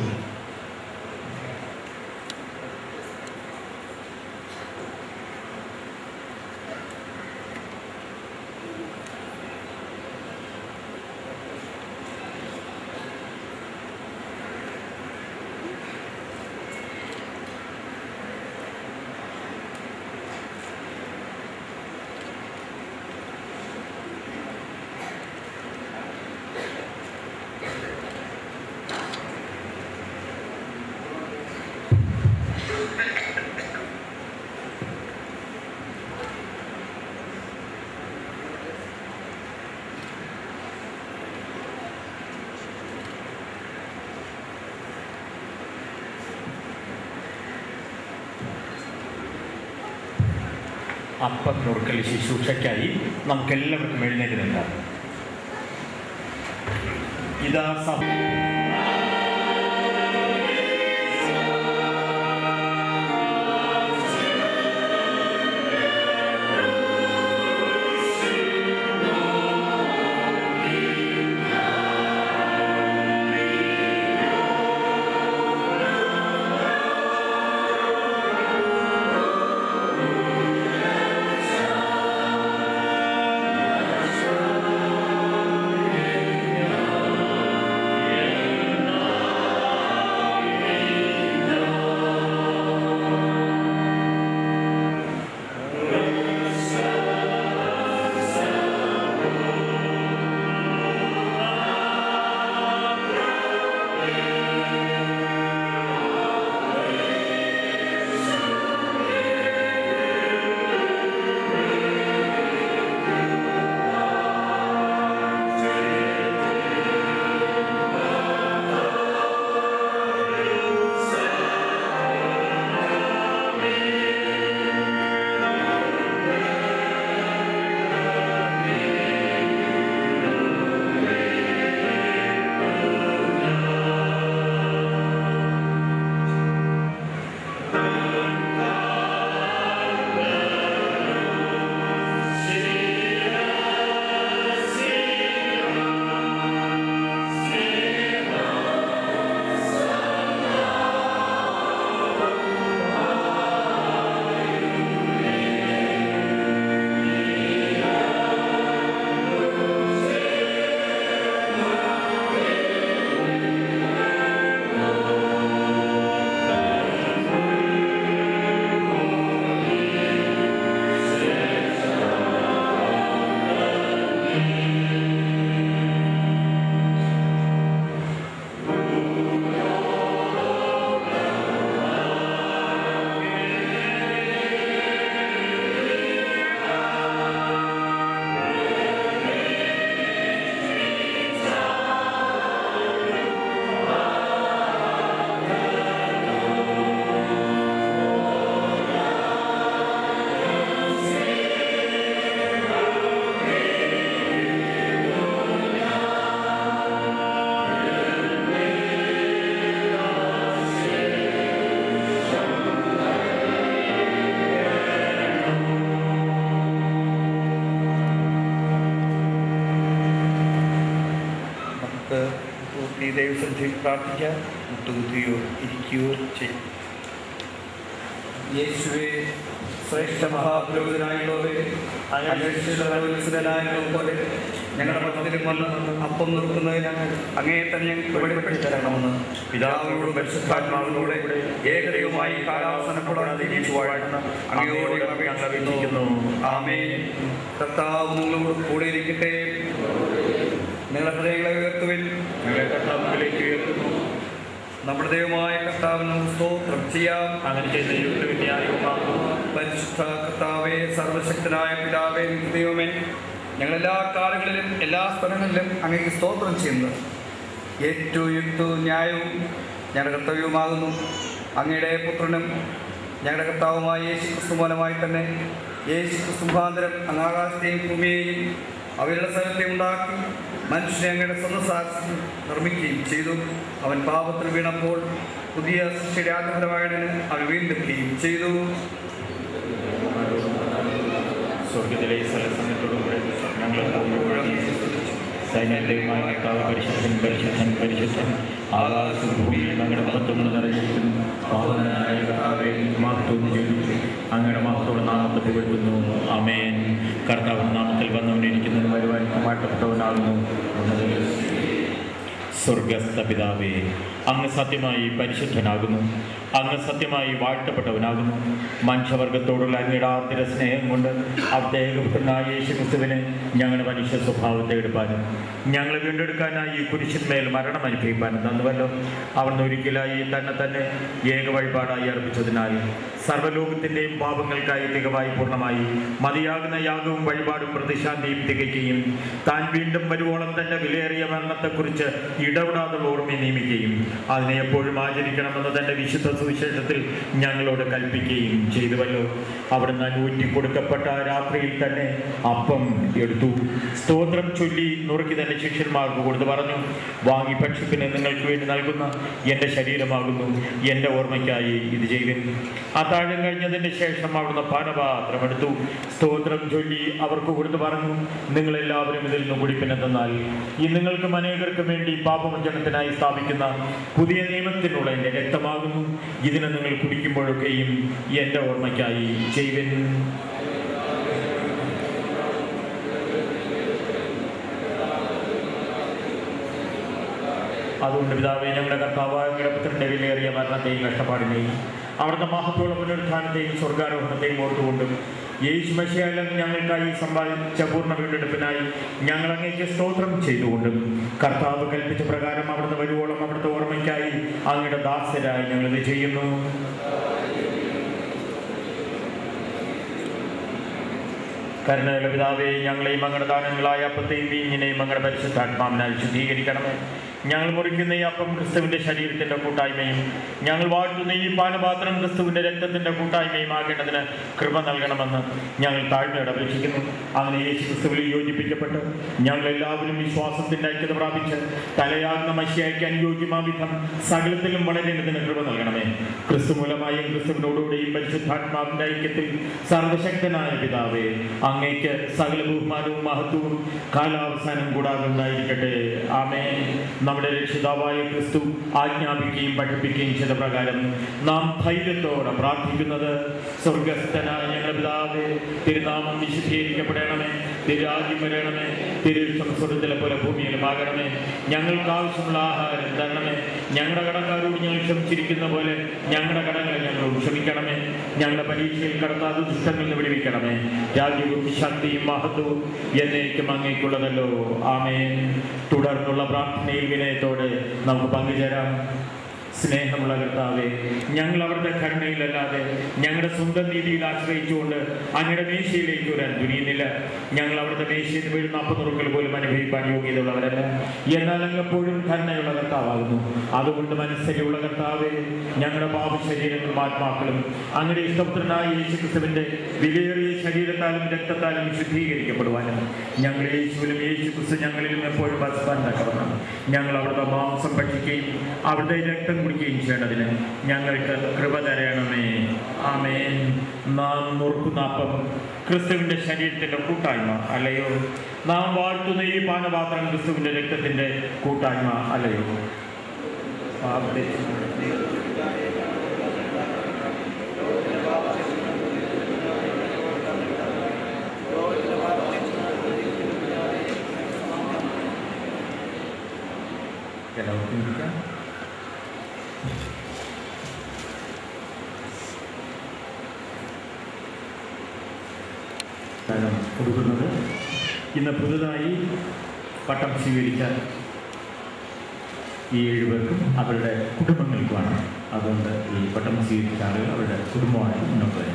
അപ്പം നുറുക്കൽ ശുശ്രൂഷയ്ക്കായി നമുക്കെല്ലാവർക്കും എഴുന്നേറ്റ് നിൽക്കാം ഇതാ സഭ യേശുവരുളും ദൈവസന്നിധിയിൽ പ്രാർത്ഥിക്കാം മുട്ടുകുത്തുകയോ ഇരിക്കുകയോ ചെയ്യും യേശുവേ ശ്രേഷ്ഠ മഹാപുരോഹിതനായുള്ളവരെ അന്വേഷിച്ചനായ പോലെ ഞങ്ങളുടെ മതത്തിലും വന്ന് അപ്പം നിർത്തുന്നതിന് അങ്ങേ തന്നെ ഞങ്ങൾക്ക് വെളിപ്പെടുത്തി തരണമെന്ന് പിതാവിനോടും പരിശുദ്ധാത്മാവിനൂടെ ഏകദൈവമായി കാലാവസനപ്പെടാതെ ജീവിച്ചു വാഴുന്ന അങ്ങയോട് ഞങ്ങൾ അപേക്ഷിക്കുന്നു ആമേ കർത്താവ് നിങ്ങളോട് കൂടെ ഇരിക്കട്ടെ നിങ്ങളുടെ ഹൃദയങ്ങളെ ഉയർത്തുവിൻ ഞങ്ങളെ കർത്താവിലേക്ക് ഉയർത്തുന്നു നമ്മുടെ ദൈവമായ കർത്താവിന് സ്തോത്രം ചെയ്യാം അങ്ങനെ ചെയ്യുന്ന പരിശുദ്ധ കർത്താവെ സർവശക്തനായ പിതാവേ ദൈവമേ ഞങ്ങളെല്ലാ കാലങ്ങളിലും എല്ലാ സ്ഥലങ്ങളിലും അങ്ങേക്ക് സ്തോത്രം ചെയ്യുന്നത് ഏറ്റവും യുക്തവും ന്യായവും ഞങ്ങളുടെ കർത്തവ്യവുമാകുന്നു അങ്ങയുടെ പുത്രനും ഞങ്ങളുടെ കർത്താവുമായ യേശു ക്രിസ്തു മൂലമായി തന്നെ യേശു ക്രിസ്തു മുഖാന്തരം അങ്ങ് ആകാശത്തെയും ഭൂമിയെയും അവരുടെ സ്ഥലത്തെ ഉണ്ടാക്കി മനുഷ്യനെ അങ്ങയുടെ സ്വന്തം സാക്ഷ്യം നിർമ്മിക്കുകയും ചെയ്തു അവൻ പാപത്തിൽ വീണപ്പോൾ പുതിയ സൃഷ്ടിയുടെ ആഗ്രഹമായതിന് അവൻ വീണ്ടെടുക്കുകയും ചെയ്തു സ്വർഗത്തിലെ സ്ഥലസമയത്തോടുകൂടെ ഞങ്ങൾ സൈന്യങ്ങളുമായ കർത്താവ് പരിശുദ്ധൻ പരിശുദ്ധൻ പരിശുദ്ധൻ ആകാശം ഭൂമിയിൽ ഞങ്ങളുടെ മഹത്വങ്ങൾ നിറഞ്ഞിരിക്കുന്നു പാവനായ കർത്താവെ മഹത്വം ജീവിച്ചു അങ്ങയുടെ മഹത്തോട് നാമത്തെ പുകഴ്ത്തുന്നു അമേൻ കർത്താവ് നാമത്തിൽ വന്നവനിരിക്കുന്നതിന് വരുവാൻ മാറ്റപ്പെട്ടവനാകുന്നു സ്വർഗസ്ഥ പിതാവേ അങ്ങ് സത്യമായി പരിശുദ്ധനാകുന്നു അങ്ങ് സത്യമായി വാഴ്ത്തപ്പെട്ടവനാകുന്നു മനുഷ്യവർഗത്തോടുള്ള അങ്ങയുടെ ആർദ്ര സ്നേഹം കൊണ്ട് അവിടുത്തെ ഏകപുത്രനായ യേശു ക്രിസ്തുവിനെ ഞങ്ങളുടെ മനുഷ്യ സ്വഭാവത്തെ എടുപ്പാനും ഞങ്ങളെ വീണ്ടെടുക്കാനായി ഈ കുരിശിന്മേൽ മരണം അനുഭവിപ്പാനും തന്നുവല്ലോ അവിടുന്ന് ഒരിക്കലായി തന്നെ തന്നെ ഏക വഴിപാടായി അർപ്പിച്ചതിനാൽ സർവ്വലോകത്തിൻ്റെയും പാപങ്ങൾക്കായി തികവായി പൂർണ്ണമായി മതിയാകുന്ന യാഗവും വഴിപാടും പ്രതിശാന്തിയും തികയ്ക്കുകയും താൻ വീണ്ടും വരുവോളം തന്നെ വിലയേറിയ മരണത്തെക്കുറിച്ച് ഇടപെടാതെ ഓർമ്മ നിയമിക്കുകയും അതിനെ എപ്പോഴും ആചരിക്കണമെന്ന് തന്റെ വിശുദ്ധ സുവിശേഷത്തിൽ ഞങ്ങളോട് കൽപ്പിക്കുകയും ചെയ്തുവല്ലോ അവിടുന്ന് ഊറ്റി കൊടുക്കപ്പെട്ട രാത്രിയിൽ തന്നെ അപ്പം എടുത്തു സ്തോത്രം ചൊല്ലി നുറുക്കി തന്റെ ശിഷ്യന്മാർക്ക് കൊടുത്തു പറഞ്ഞു വാങ്ങി ഭക്ഷ്യത്തിന് നിങ്ങൾക്ക് വേണ്ടി നൽകുന്ന എൻ്റെ ശരീരമാകുന്നു എൻ്റെ ഓർമ്മയ്ക്കായി ഇത് ചെയ്തിൻ അത്താഴം കഴിഞ്ഞതിന് ശേഷം അവിടുന്ന് പാനപാത്രം എടുത്തു സ്തോത്രം ചൊല്ലി അവർക്ക് കൊടുത്തു പറഞ്ഞു നിങ്ങളെല്ലാവരും ഇതിൽ നിന്ന് കുടിപ്പിനെന്നാൽ ഈ നിങ്ങൾക്കും അനേകർക്കും വേണ്ടി പാപമോചനത്തിനായി സ്ഥാപിക്കുന്ന പുതിയ നിയമത്തിനുള്ള എൻ്റെ രക്തമാകുന്നു ഇതിനെ നിങ്ങൾ കുടിക്കുമ്പോഴൊക്കെയും എൻ്റെ ഓർമ്മയ്ക്കായി ചെയ്വൻ അതുകൊണ്ട് പിതാവെ ഞങ്ങളുടെ കർത്താവായ ഞങ്ങളുടെ പുത്രന്റെ വിലയേറിയ മരണത്തെയും കഷ്ടപ്പാടിനെയും അവിടുത്തെ മഹത്വമുള്ള പുനരുത്ഥാനത്തെയും സ്വർഗാരോഹണത്തെയും ഓർത്തുകൊണ്ടും യേശു മഷിയാലും ഞങ്ങൾക്കായി സമ്പാദിച്ച പൂർണ്ണ വീണ്ടെടുപ്പിനായി ഞങ്ങൾ അങ്ങേക്ക് സ്തോത്രം ചെയ്തുകൊണ്ടും കർത്താവ് കൽപ്പിച്ച പ്രകാരം അവിടുന്ന് വരുവോളം അവിടുത്തെ ഓർമ്മയ്ക്കായി അങ്ങയുടെ ദാസരായി ഞങ്ങളിത് ചെയ്യുന്നു കരുണയുള്ള പിതാവേ ഞങ്ങളെയും അങ്ങയുടെ ദാനങ്ങളായ അപ്പത്തെയും വീഞ്ഞിനെയും അങ്ങയുടെ പരിശുദ്ധാത്മാവിനാൽ ശുദ്ധീകരിക്കണമേ ഞങ്ങൾ മുറിക്കുന്ന ഈ അപ്പം ക്രിസ്തുവിന്റെ ശരീരത്തിന്റെ കൂട്ടായ്മയും ഞങ്ങൾ വാഴ്ത്തുന്ന ഈ പാനപാത്രം ക്രിസ്തുവിന്റെ രക്തത്തിന്റെ കൂട്ടായ്മയും ആകേണ്ടതിന് കൃപ നൽകണമെന്ന് ഞങ്ങൾ താഴ്മയോടെ അപേക്ഷിക്കുന്നു അങ്ങനെ യേശു ക്രിസ്തുവിൽ യോജിപ്പിക്കപ്പെട്ട് ഞങ്ങൾ എല്ലാവരും വിശ്വാസത്തിന്റെ ഐക്യത പ്രാപിച്ച് തലയാകുന്ന മഷിയാക്കി അനുയോജ്യമാ വിധം സകലത്തിലും വളരേണ്ടതിന് കൃപ നൽകണമേ ക്രിസ്തു മൂലമായും ക്രിസ്തുവിനോടുകൂടെയും പരിശുദ്ധാത്മാവിന്റെ ഐക്യത്തിൽ സർവശക്തനായ പിതാവേ അങ്ങേക്ക് സകല ബഹുമാനവും മഹത്വവും കാലാവസാനം കൂടാതെ ഉണ്ടായിരിക്കട്ടെ ആമേ നമ്മുടെ രക്ഷിതാവായ ക്രിസ്തു ആജ്ഞാപിക്കുകയും പഠിപ്പിക്കുകയും ചെയ്ത പ്രകാരം നാം ധൈര്യത്തോടെ പ്രാർത്ഥിക്കുന്നത് സ്വർഗസ്ഥനായ ഞങ്ങളുടെ പിതാവേ തിരുനാമം വിശുദ്ധീകരിക്കപ്പെടണമേ തിരുരാജ്യം വരണമേ തിരുവിഷ്ടം സ്വർഗത്തിലെ പോലെ ഭൂമിയിലും ആകണമേ ഞങ്ങൾക്ക് ആവശ്യമുള്ള ആഹാരം തരണമേ ഞങ്ങളുടെ കടക്കാരോട് ഞങ്ങൾ ക്ഷമിച്ചിരിക്കുന്ന പോലെ ഞങ്ങളുടെ കടങ്ങളെ ഞങ്ങളോട് ക്ഷമിക്കണമേ ഞങ്ങളുടെ പരീക്ഷയിൽ കടത്താതെ ദുഷ്ടങ്ങളിൽ നിന്ന് വിടുവിക്കണമേ രാജ്യവും ശക്തിയും മഹത്വവും എന്നേക്കും അങ്ങേക്കുള്ളതല്ലോ ആമേൻ തുടർന്നുള്ള പ്രാർത്ഥനയിൽ വിനയത്തോടെ നമുക്ക് പങ്കുചേരാം സ്നേഹമുള്ള കർത്താവെ ഞങ്ങൾ അവരുടെ കരുണയിലല്ലാതെ ഞങ്ങളുടെ സ്വന്തം രീതിയിൽ ആശ്രയിച്ചുകൊണ്ട് അങ്ങയുടെ മേശയിലേക്ക് വരാൻ തുനിയുന്നില്ല ഞങ്ങൾ അവിടുത്തെ മേശയിൽ നിന്ന് വീഴുന്ന അപ്പനുറുക്കൽ പോലും അനുഭവിക്കാൻ യോഗ്യതയുള്ളവരല്ല എന്നാൽ അങ്ങെപ്പോഴും കരുണയുള്ള കർത്താവാകുന്നു അതുകൊണ്ട് മനസ്സിലുള്ള കർത്താവെ ഞങ്ങളുടെ പാപ ശരീരങ്ങളും ആത്മാക്കളും അങ്ങയുടെ ഇഷ്ടപുത്രനായ യേശു ക്രിസ്തുവിന്റെ വിലയേറിയ ശരീരത്താലും രക്തത്താലും ശുദ്ധീകരിക്കപ്പെടുവാനും ഞങ്ങൾ യേശുവിലും യേശു ക്രിസ്തു ഞങ്ങളിലും എപ്പോഴും വസിപ്പാൻ തക്കവണ്ണം ഞങ്ങൾ അവിടുത്തെ മാംസം ഭക്ഷിക്കുകയും അവിടുത്തെ രക്തം കുടിക്കുകയും ചെയ്യേണ്ടതിന് ഞങ്ങൾക്ക് കൃപ തരണമേ ആമേൻ നാം നോർക്കുന്ന അപ്പം ക്രിസ്തുവിന്റെ ശരീരത്തിന്റെ കൂട്ടായ്മ അല്ലയോ നാം വാഴ്ത്തുന്ന ഈ പാനപാത്രം ക്രിസ്തുവിന്റെ രക്തത്തിന്റെ കൂട്ടായ്മ അല്ലയോ പാപത്തെ എല്ലാവർക്കും ഇരിക്കാം സ്ഥാനം കൊടുക്കുന്നത് ഇന്ന് പുതുതായി പട്ടം സ്വീകരിച്ച ഈ ഏഴുപേർക്കും അവരുടെ കുടുംബങ്ങൾക്കുമാണ് അതുകൊണ്ട് ഈ പട്ടം സ്വീകരിച്ച ആളുകൾ അവരുടെ കുടുംബമായിട്ട് മുന്നോട്ട് വരാം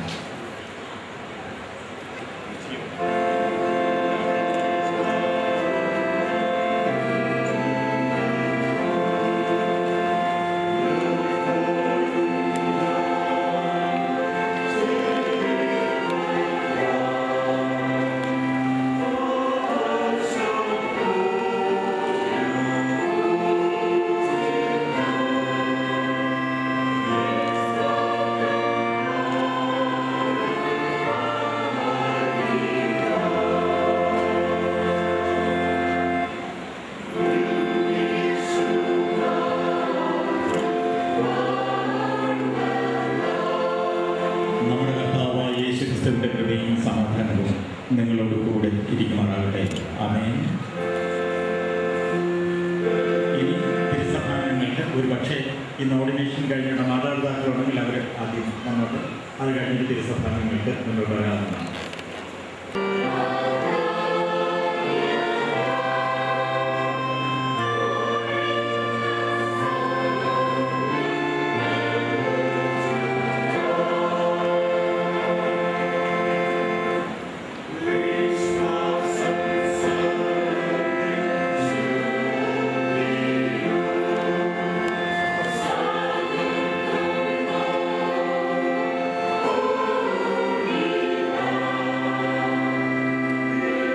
നമ്മുടെ കർത്താവായ യേശു ക്രിസ്തുവിൻ്റെ കൃപയും സമാധാനവും നിങ്ങളോട് കൂടെ ഇരിക്കുമാറാകട്ടെ ആമേൻ ഇനി തിരുസഭാംഗങ്ങൾക്ക് ഒരു പക്ഷേ ഇന്ന് ഓർഡിനേഷൻ കഴിഞ്ഞിട്ട് മാതാപിതാക്കളുണ്ടെങ്കിൽ അവർ ആദ്യം വന്നോട്ട് അത് കഴിഞ്ഞിട്ട് തിരുസഭാംഗങ്ങൾക്ക് മുന്നോട്ട് വരാവുന്നതാണ് ും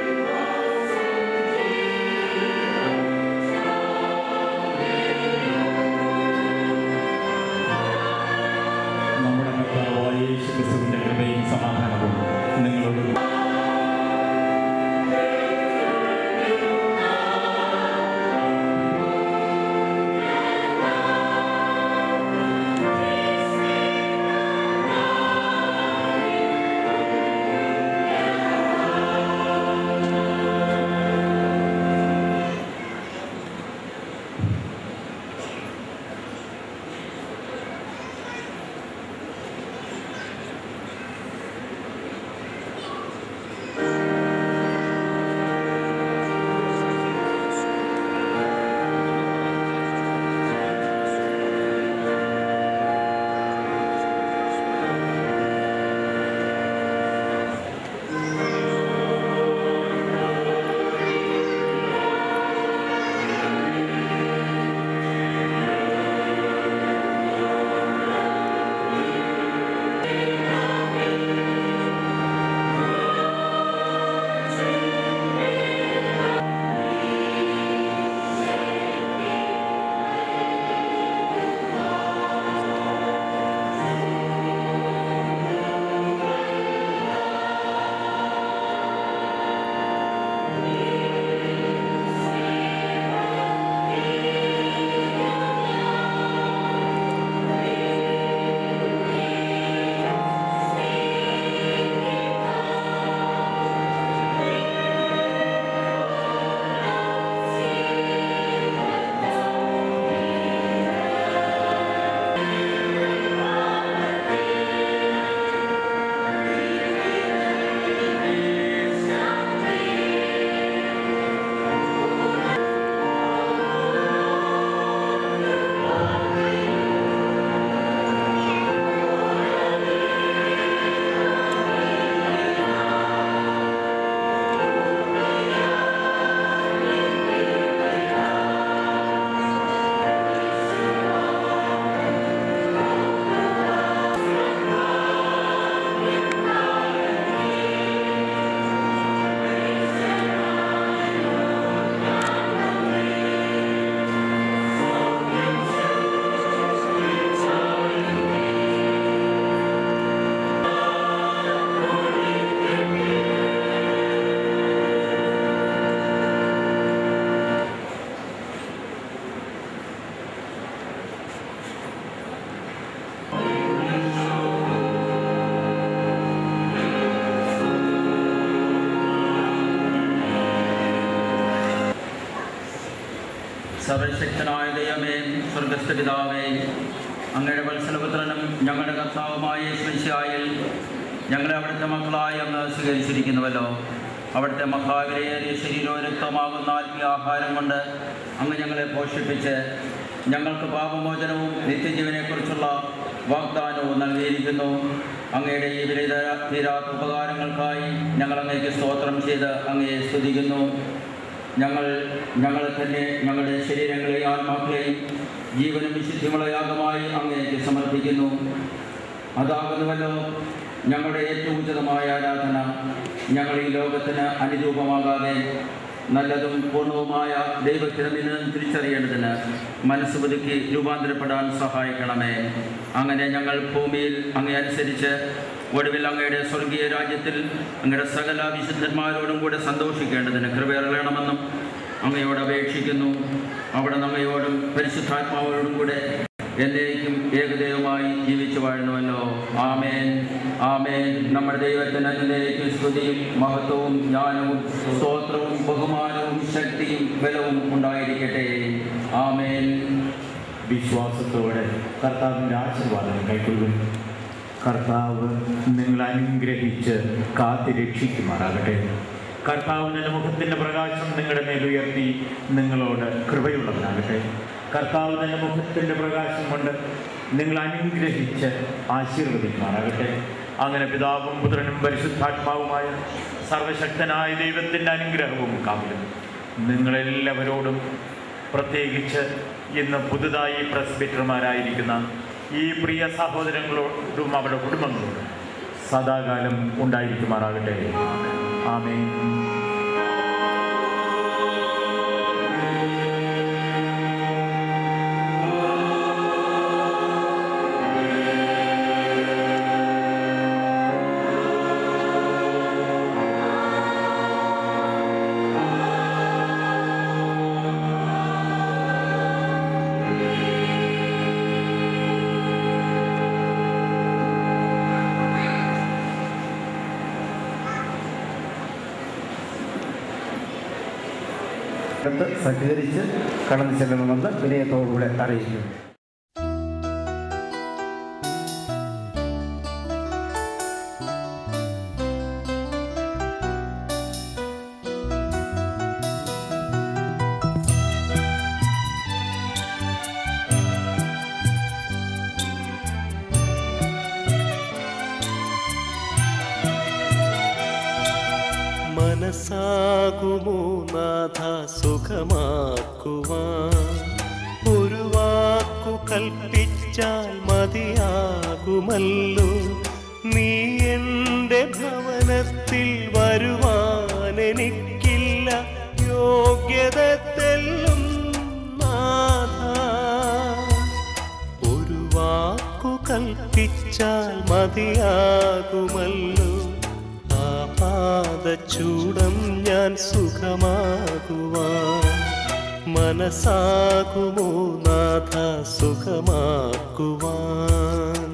സർവശക്തനായ ദൈവമേ സ്വർഗസ്ഥ പിതാവേ അങ്ങയുടെ വത്സലപുത്രനും ഞങ്ങളുടെ കർത്താവുമായ യേശുമിശിഹായിൽ ഞങ്ങളെ അവിടുത്തെ മക്കളായി അങ്ങ് സ്വീകരിച്ചിരിക്കുന്നുവല്ലോ അവിടുത്തെ മഹാവിലയേറിയ ശരീരവും രക്തമാകുന്ന ആത്മീയ ആഹാരം കൊണ്ട് അങ്ങ് ഞങ്ങളെ പോഷിപ്പിച്ച് ഞങ്ങൾക്ക് പാപമോചനവും നിത്യജീവനെക്കുറിച്ചുള്ള വാഗ്ദാനവും നൽകിയിരിക്കുന്നു അങ്ങയുടെ ഈ വിലത തീരാത്ത ഉപകാരങ്ങൾക്കായി ഞങ്ങൾ അങ്ങേക്ക് സ്തോത്രം ചെയ്ത് അങ്ങയെ സ്തുതിക്കുന്നു ഞങ്ങൾ ഞങ്ങളെ തന്നെ ഞങ്ങളുടെ ശരീരങ്ങളെയും ആത്മാക്കളെയും ജീവനും വിശുദ്ധിമുള്ള യാഗമായി അങ്ങേക്ക് സമർപ്പിക്കുന്നു അതാകുന്നുവല്ലോ ഞങ്ങളുടെ ഏറ്റവും ഉചിതമായ ആരാധന ഞങ്ങൾ ഈ ലോകത്തിന് അനുരൂപമാകാതെ നല്ലതും പൂർണ്ണവുമായ ദൈവത്തിന് നിന്ന് തിരിച്ചറിയേണ്ടതിന് മനസ്സ് പുതുക്കി രൂപാന്തരപ്പെടാൻ സഹായിക്കണമേ അങ്ങനെ ഞങ്ങൾ ഭൂമിയിൽ അങ്ങേ അനുസരിച്ച് ഒടുവിൽ അങ്ങയുടെ സ്വർഗീയ രാജ്യത്തിൽ അങ്ങയുടെ സകല വിശുദ്ധന്മാരോടും കൂടെ സന്തോഷിക്കേണ്ടതിന് കൃപയറണമെന്നും അങ്ങയോട് അപേക്ഷിക്കുന്നു അവിടെ അങ്ങയോടും പരിശുദ്ധാത്മാവോടും കൂടെ എന്നേക്കും ഏകദൈവമായി ജീവിച്ചു വാഴുന്നുവല്ലോ ആമേൻ ആമേൻ നമ്മുടെ ദൈവത്തിന് എന്നേക്കും സ്തുതിയും മഹത്വവും ജ്ഞാനവും സ്തോത്രവും ബഹുമാനവും ശക്തിയും ബലവും ഉണ്ടായിരിക്കട്ടെ ആമേൻ വിശ്വാസത്തോടെ കർത്താവിൻ്റെ ആശീർവാദം കൈക്കൊള്ളും കർത്താവ് നിങ്ങൾ അനുഗ്രഹിച്ച് കാത്തി രക്ഷിക്കുമാറാകട്ടെ കർത്താവ് നിന്റെ മുഖത്തിൻ്റെ പ്രകാശം നിങ്ങളുടെ മേൽ ഉയർത്തി നിങ്ങളോട് കൃപയുള്ളവനാകട്ടെ കർത്താവ് നിന്റെ മുഖത്തിൻ്റെ പ്രകാശം കൊണ്ട് നിങ്ങൾ അനുഗ്രഹിച്ച് ആശീർവദിക്കുമാറാകട്ടെ അങ്ങനെ പിതാവും പുത്രനും പരിശുദ്ധാത്മാവുമായ സർവശക്തനായ ദൈവത്തിൻ്റെ അനുഗ്രഹവും കാവലും നിങ്ങളെല്ലാവരോടും പ്രത്യേകിച്ച് ഇന്ന് പുതുതായി പ്രസ്ബിറ്റർമാരായിരിക്കുന്ന ഈ പ്രിയ സഹോദരങ്ങളോടും അവരുടെ കുടുംബങ്ങളോടും സദാകാലം ഉണ്ടായിരിക്കുമാറാകട്ടെ ആമേൻ അടുത്ത് സഹകരിച്ച് കടന്നു ചെല്ലണമെന്ന് വിനയത്തോടുകൂടെ അറിയിക്കുന്നു മനസ്സാകുമോ നാഥ സുഖമാക്കുവാൻ ഒരു വാക്കു കൽപ്പിച്ചാൽ മതിയാകുമല്ലോ നീ എൻ്റെ ഭവനത്തിൽ വരുവാൻ എനിക്കില്ല യോഗ്യത തെല്ലും നാഥ ഒരു വാക്കു കൽപ്പിച്ചാൽ മതിയാകുമല്ലോ ആ പാദചൂടം ഞാൻ സുഖമാകുവാൻ മനസ്സാകുമോ നാഥ സുഖമാക്കുവാൻ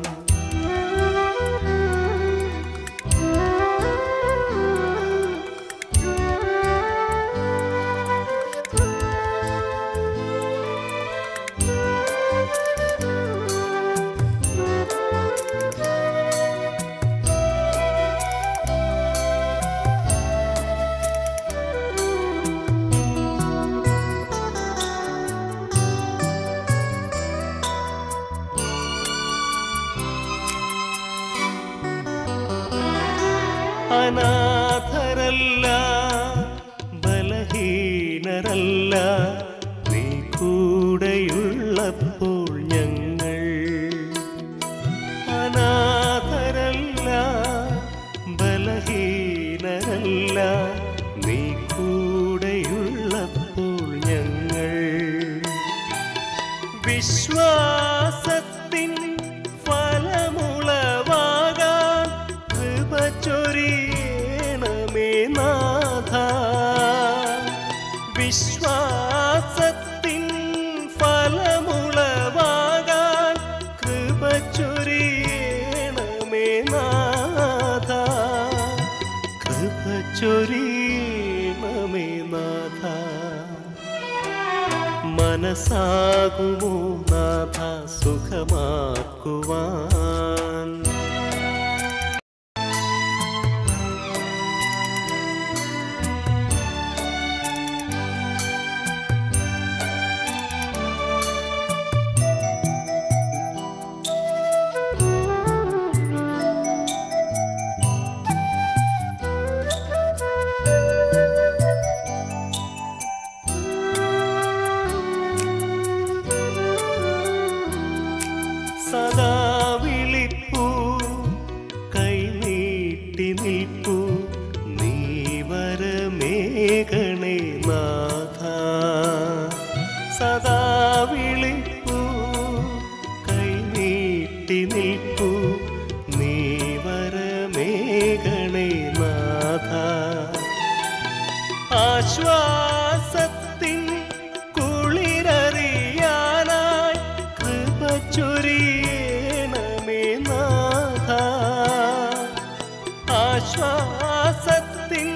അനാഥരല്ല ബലഹീനരല്ല നീ കൂടെയുള്ളപ്പോൾ ഞങ്ങൾ അനാഥരല്ല ബലഹീനരല്ല നീ കൂടെയുള്ളപ്പോൾ ഞങ്ങൾ വിശ്വാസത്തിൻ ഫലമുളവാകാൻ കൃപ ചൊരിയണമേ നാഥ വിശ്വാസത്തിൻ ഫലമുളവാകാൻ കൃപ ചൊരിയണമേ നാഥ കൃപ ചൊരിയണമേ നാഥ മനസ്സാകുമോ നാഥ സുഖമാക്കുവാൻ സദാ വിളിപ്പൂ കൈനീട്ടി നിൽപ്പൂ നീ വരമേഘണേ നാഥ സദാ വിളിപ്പൂ കൈനീട്ടി നിൽപ്പൂ നീ വരമേഘണേ നാഥ ആശ്വാസത്തിൻ കുളിരറിയാനായി കൃപ ചൊരിയണമേ നാഥ ആശ്വാസത്തിൻ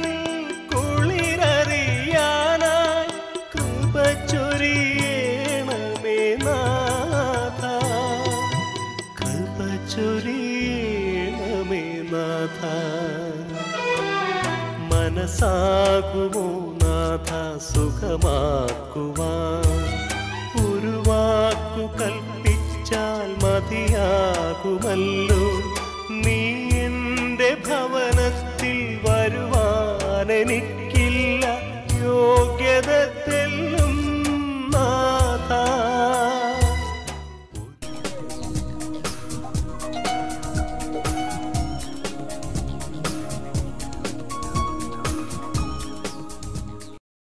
കുളിരറിയാനായി കൃപ ചൊരിയണമേ നാഥ കൃപ ചൊരിയണമേ നാഥ മനസ്സാകുമോ നാഥ സുഖമാക്കുവാൻ ഒരു വാക്കു കൽപ്പിച്ചാൽ മതിയാകുമല്ലോ നീ എൻ്റെ ഭവനത്തിൽ വരുവാൻ എനിക്കില്ല യോഗ്യത